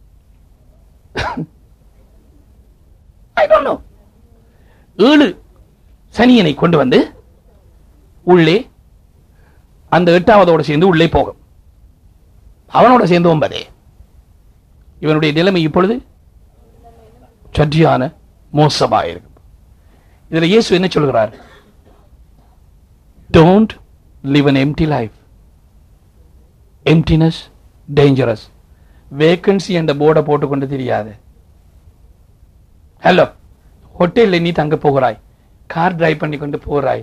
I don't know ஏழு சனியனை கொண்டு வந்து உள்ளே அந்த எட்டாவதோட சேர்ந்து உள்ளே போகும் அவனோட சேர்ந்து ஒன்பதே இவனுடைய நிலைமை இப்பொழுது சற்றியான மோசமாக இருக்கும் இதுல இயேசு என்ன சொல்கிறார் don't live an empty life emptiness dangerous vacancy என்ற போர்டை போட்டுக்கொண்டு தெரியாது ஹலோ ஹோட்டலில் நீ தங்க போகிறாய் கார் டிரைவ் பண்ணி கொண்டு போகிறாய்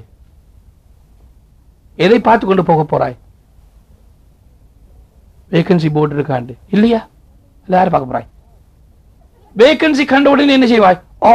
எதை பார்த்து கொண்டு போக போறாய் வேகன்சி போர்டு இருக்காண்டு இல்லையா இல்ல யாரை பார்க்க போறாய் வேகன்சி கண்ட உடனே என்ன செய்வாய் ஓ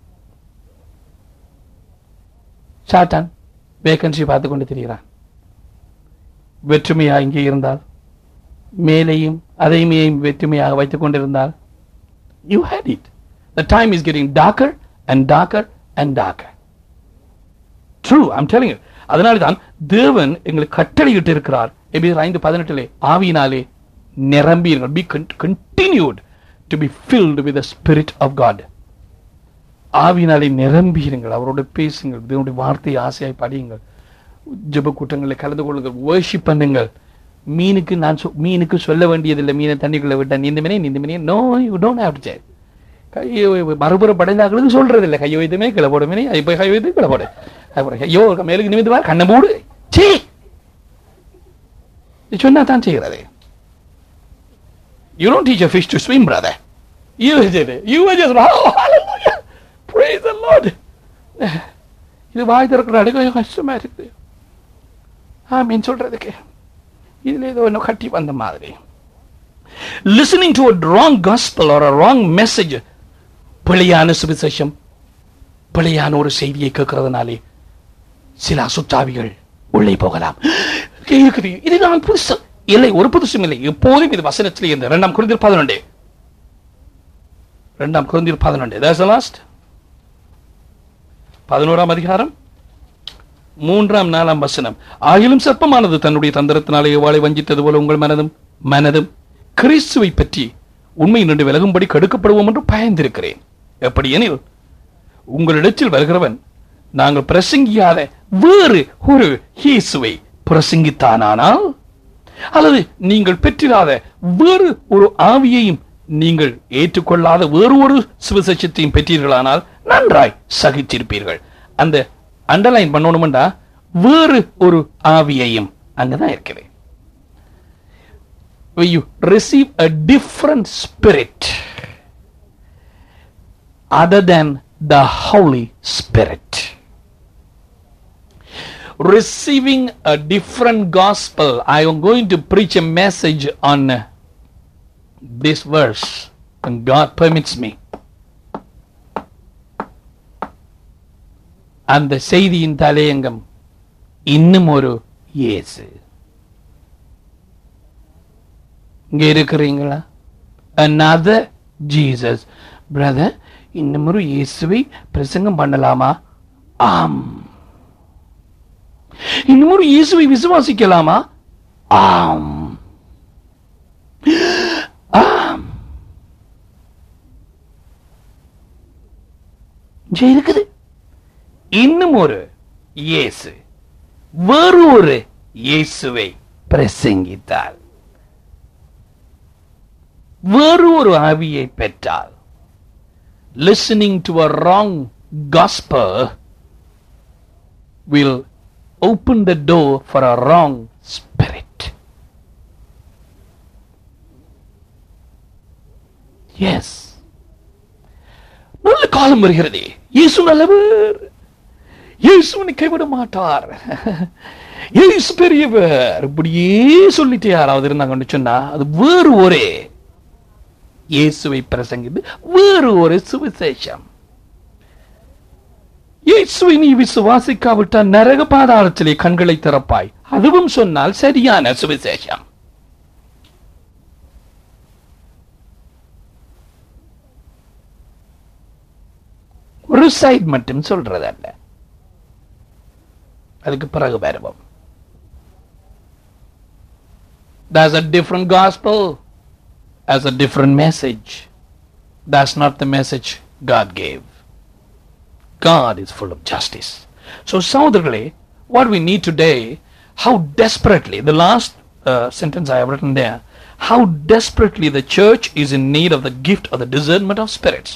சாத்தான் வேகன்சி பார்த்து கொண்டு திரிகிறான் வெற்றுமையா இங்கே இருந்தால் மேலையும் அதைமையும் வெற்றுமையாக வைத்துக் கொண்டிருந்தால் you hate it the time is getting darker and darker and darker true I'm telling அதனால தான் தேவன் எங்களுக்கு கட்டளையிட்டு இருக்கிறார் எபிரேயர் ஐந்து பதினெட்டிலே ஆவியினாலே நிரம்பியிருங்கள் be continued to be filled with spirit of God ஆவியினாலே நிரம்பியிருங்கள் அவரோட பேசுங்கள் தேவனுடைய வார்த்தையை ஆசையாய் படியுங்கள் ஜெப கூட்டங்களில் கலந்து கொள்ளுங்கள் worship பண்ணுங்கள் மீனுக்கு நான் சொ- மீனுக்கு சொல்ல வேண்டியதில்லை மீனை தண்ணிக்குள்ள விட்டேன் நீந்த மீனே நீந்த மீனே no you don't have to say கையை மறுபுறம் படைந்தாக்கிறது சொல்றது இல்லை கையை வைத்துமே கிளை போடு மீனே இப்போ கை வைத்து கிளை போடு அப்புறம் ஐயோ மேலுக்கு நிமிந்து பார் கண்ணை மூடு சீ இது சொன்னா தான் செய்கிறது You don't teach a fish to swim, brother. You did it. You were just, oh, hallelujah. Praise the Lord. இது வாய் திறக்கிற அடுக்க கஷ்டமா இருக்குது ஆமீன் சொல்றதுக்கு இதுல ஏதோ இன்னும் கட்டி வந்த மாதிரி listening to a wrong gospel or a wrong message பிழையான சுவிசேஷம் பிழையான ஒரு செய்தியை கேட்கறதுனாலே சில அசுத்தாவிகள் உள்ளே போகலாம் இருக்குது இது நான் புதுசு இல்லை ஒரு புதுசும் இல்லை எப்போதும் இது வசனத்திலே இந்த இரண்டாம் குருந்தியர் பதினொன்று இரண்டாம் குருந்தியர் பதினொன்று that's the last பதினோராம் அதிகாரம் மூன்றாம் நாலாம் வசனம் ஆகிலும் சர்ப்பமானது தன்னுடைய தந்திரத்தினாலே வாளை வஞ்சித்தது போல உங்கள் மனதும் மனதும் கிறிஸ்துவை பற்றி உண்மை நின்று விலகும்படி கடுக்கப்படுவோம் என்று பயந்திருக்கிறேன் எப்படி எனில் உங்களிடத்தில் வருகிறவன் நாங்கள் பிரசங்கியாத வேறு ஒரு இயேசுவை பிரசங்கித்தானானால் அல்லது நீங்கள் பெற்றிராத வேறு ஒரு ஆவியையும் நீங்கள் ஏற்றுக்கொள்ளாத வேறு ஒரு சுவிசேஷத்தையும் பெற்றீர்களானால் நன்றாய் சகித்திருப்பீர்கள் அந்த அண்டர்லைன் பண்ணணும்டா வேறு ஒரு ஆவியையும் அங்கதான் இருக்கிறேன் when you receive a different spirit other than the Holy Spirit. Receiving a different gospel, I am going to preach a message on uh, this verse, and God permits me. அந்த செய்தியின் தலையங்கம் இன்னும் ஒரு இயேசு இங்க இருக்கிறீங்களா another Jesus brother இன்னும் ஒரு இயேசுவை பிரசங்கம் பண்ணலாமா ஆம் இன்னும் ஒரு இயேசுவை விசுவாசிக்கலாமா ஆம் ஆம் இங்க இருக்குது இன்னும் ஒரு இயேசு வேறு ஒரு இயேசுவை பிரசங்கித்தார் வேறு ஒரு ஆவியை பெற்றால் listening to a wrong gospel will open the door for a wrong spirit. Yes. நல்ல காலம் வருகிறது இயேசு நல்லவர் இயேசுவனை கைவிட மாட்டார் இயேசு பெரியவர் இப்படியே சொல்லிட்டு யாராவது இருந்தாங்கன்னு சொன்னா அது வேறு ஒரே இயேசுவை பிரசங்கித்து வேறு ஒரு சுவிசேஷம் இயேசுவை நீ விசுவாசிக்காவிட்டால் நரக பாதாளத்திலே கண்களை திறப்பாய் அதுவும் சொன்னால் சரியான சுவிசேஷம் ஒரு சைட் மட்டும் சொல்றதல்ல அதுக்கு பிறகு வருவோம் There's a different gospel as a different message. That's not the message God gave. God is full of justice. So, Saudhargale, what we need today, how desperately, the last uh, sentence I have written there, how desperately the church is in need of the gift of the discernment of spirits.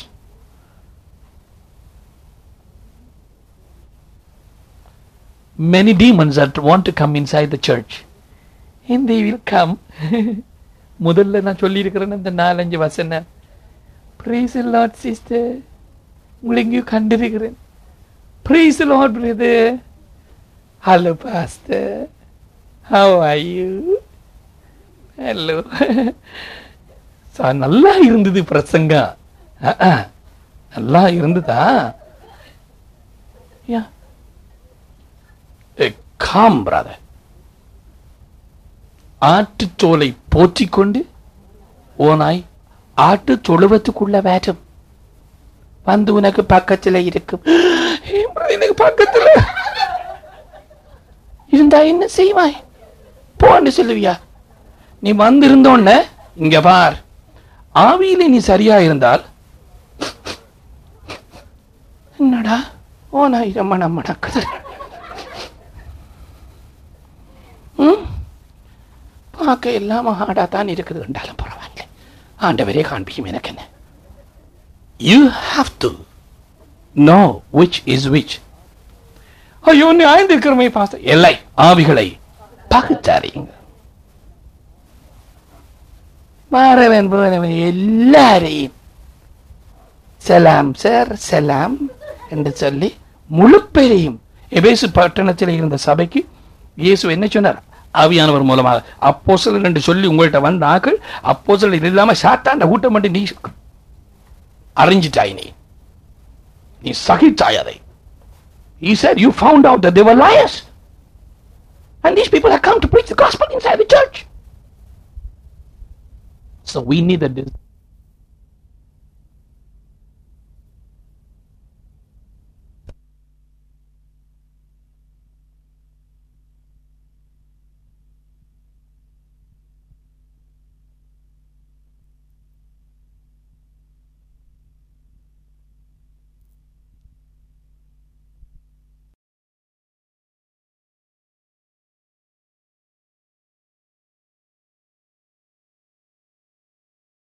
Many demons that want to come inside the church, and they will come. முதல்ல நான் சொல்லியிருக்கிறேன் இந்த நாலஞ்சு வசனம் price Lord sister உங்களை எங்கேயும் கண்டிருக்கிறேன் praise Lord brother hello pastor how are you hello நல்லா இருந்தது பிரசங்கம் அஹ், அஹ். நல்லா இருந்ததா யா காம் பிரதர் ஆட்டுத்தோலை போற்றிக் கொண்டு ஓனாய் ஆட்டு தொழுவத்துக்குள்ள வேட்டும் வந்து உனக்கு பக்கத்துல இருக்கும் ஏன் brother எனக்கு பக்கத்துல இருந்தா என்ன செய்வாய் போன்னு சொல்லுவியா நீ வந்திருந்தோன்ன இங்க பார் ஆவியிலே நீ சரியா இருந்தால் என்னடா ஓனாய் ரம்மண மணக்குது ம் பார்க்க எல்லாம் ஹார்டாக தான் இருக்குது என்றாலும் பரவாயில்லை ஆண்டவரே காண்பிக்கும் எனக்கு என்ன you have to know which is which ஐயோ நியாயந்திருக்கிறமே பாஸ்த இல்லை ஆவிகளை பகுத்தறியுங்க மாறவன் போனவன் எல்லாரையும் செலாம் சார் செலாம் என்று சொல்லி முழு பேரையும் எபேசு பட்டணத்தில் இருந்த சபைக்கு இயேசு என்ன சொன்னார் ஆவியானவர் மூலமாக அப்போஸ்தலர் என்று சொல்லி உங்கள்கிட்ட வந்த ஆக்கள் அப்போஸ்தலர் இல்லாம சாத்தாண்ட கூட்டம் மட்டும் நீ அறிஞ்சிட்டாய் நீ நீ சகித்தாய் அதை He said, You found out that they were liars. And these people have come to preach the gospel inside the church. So we need a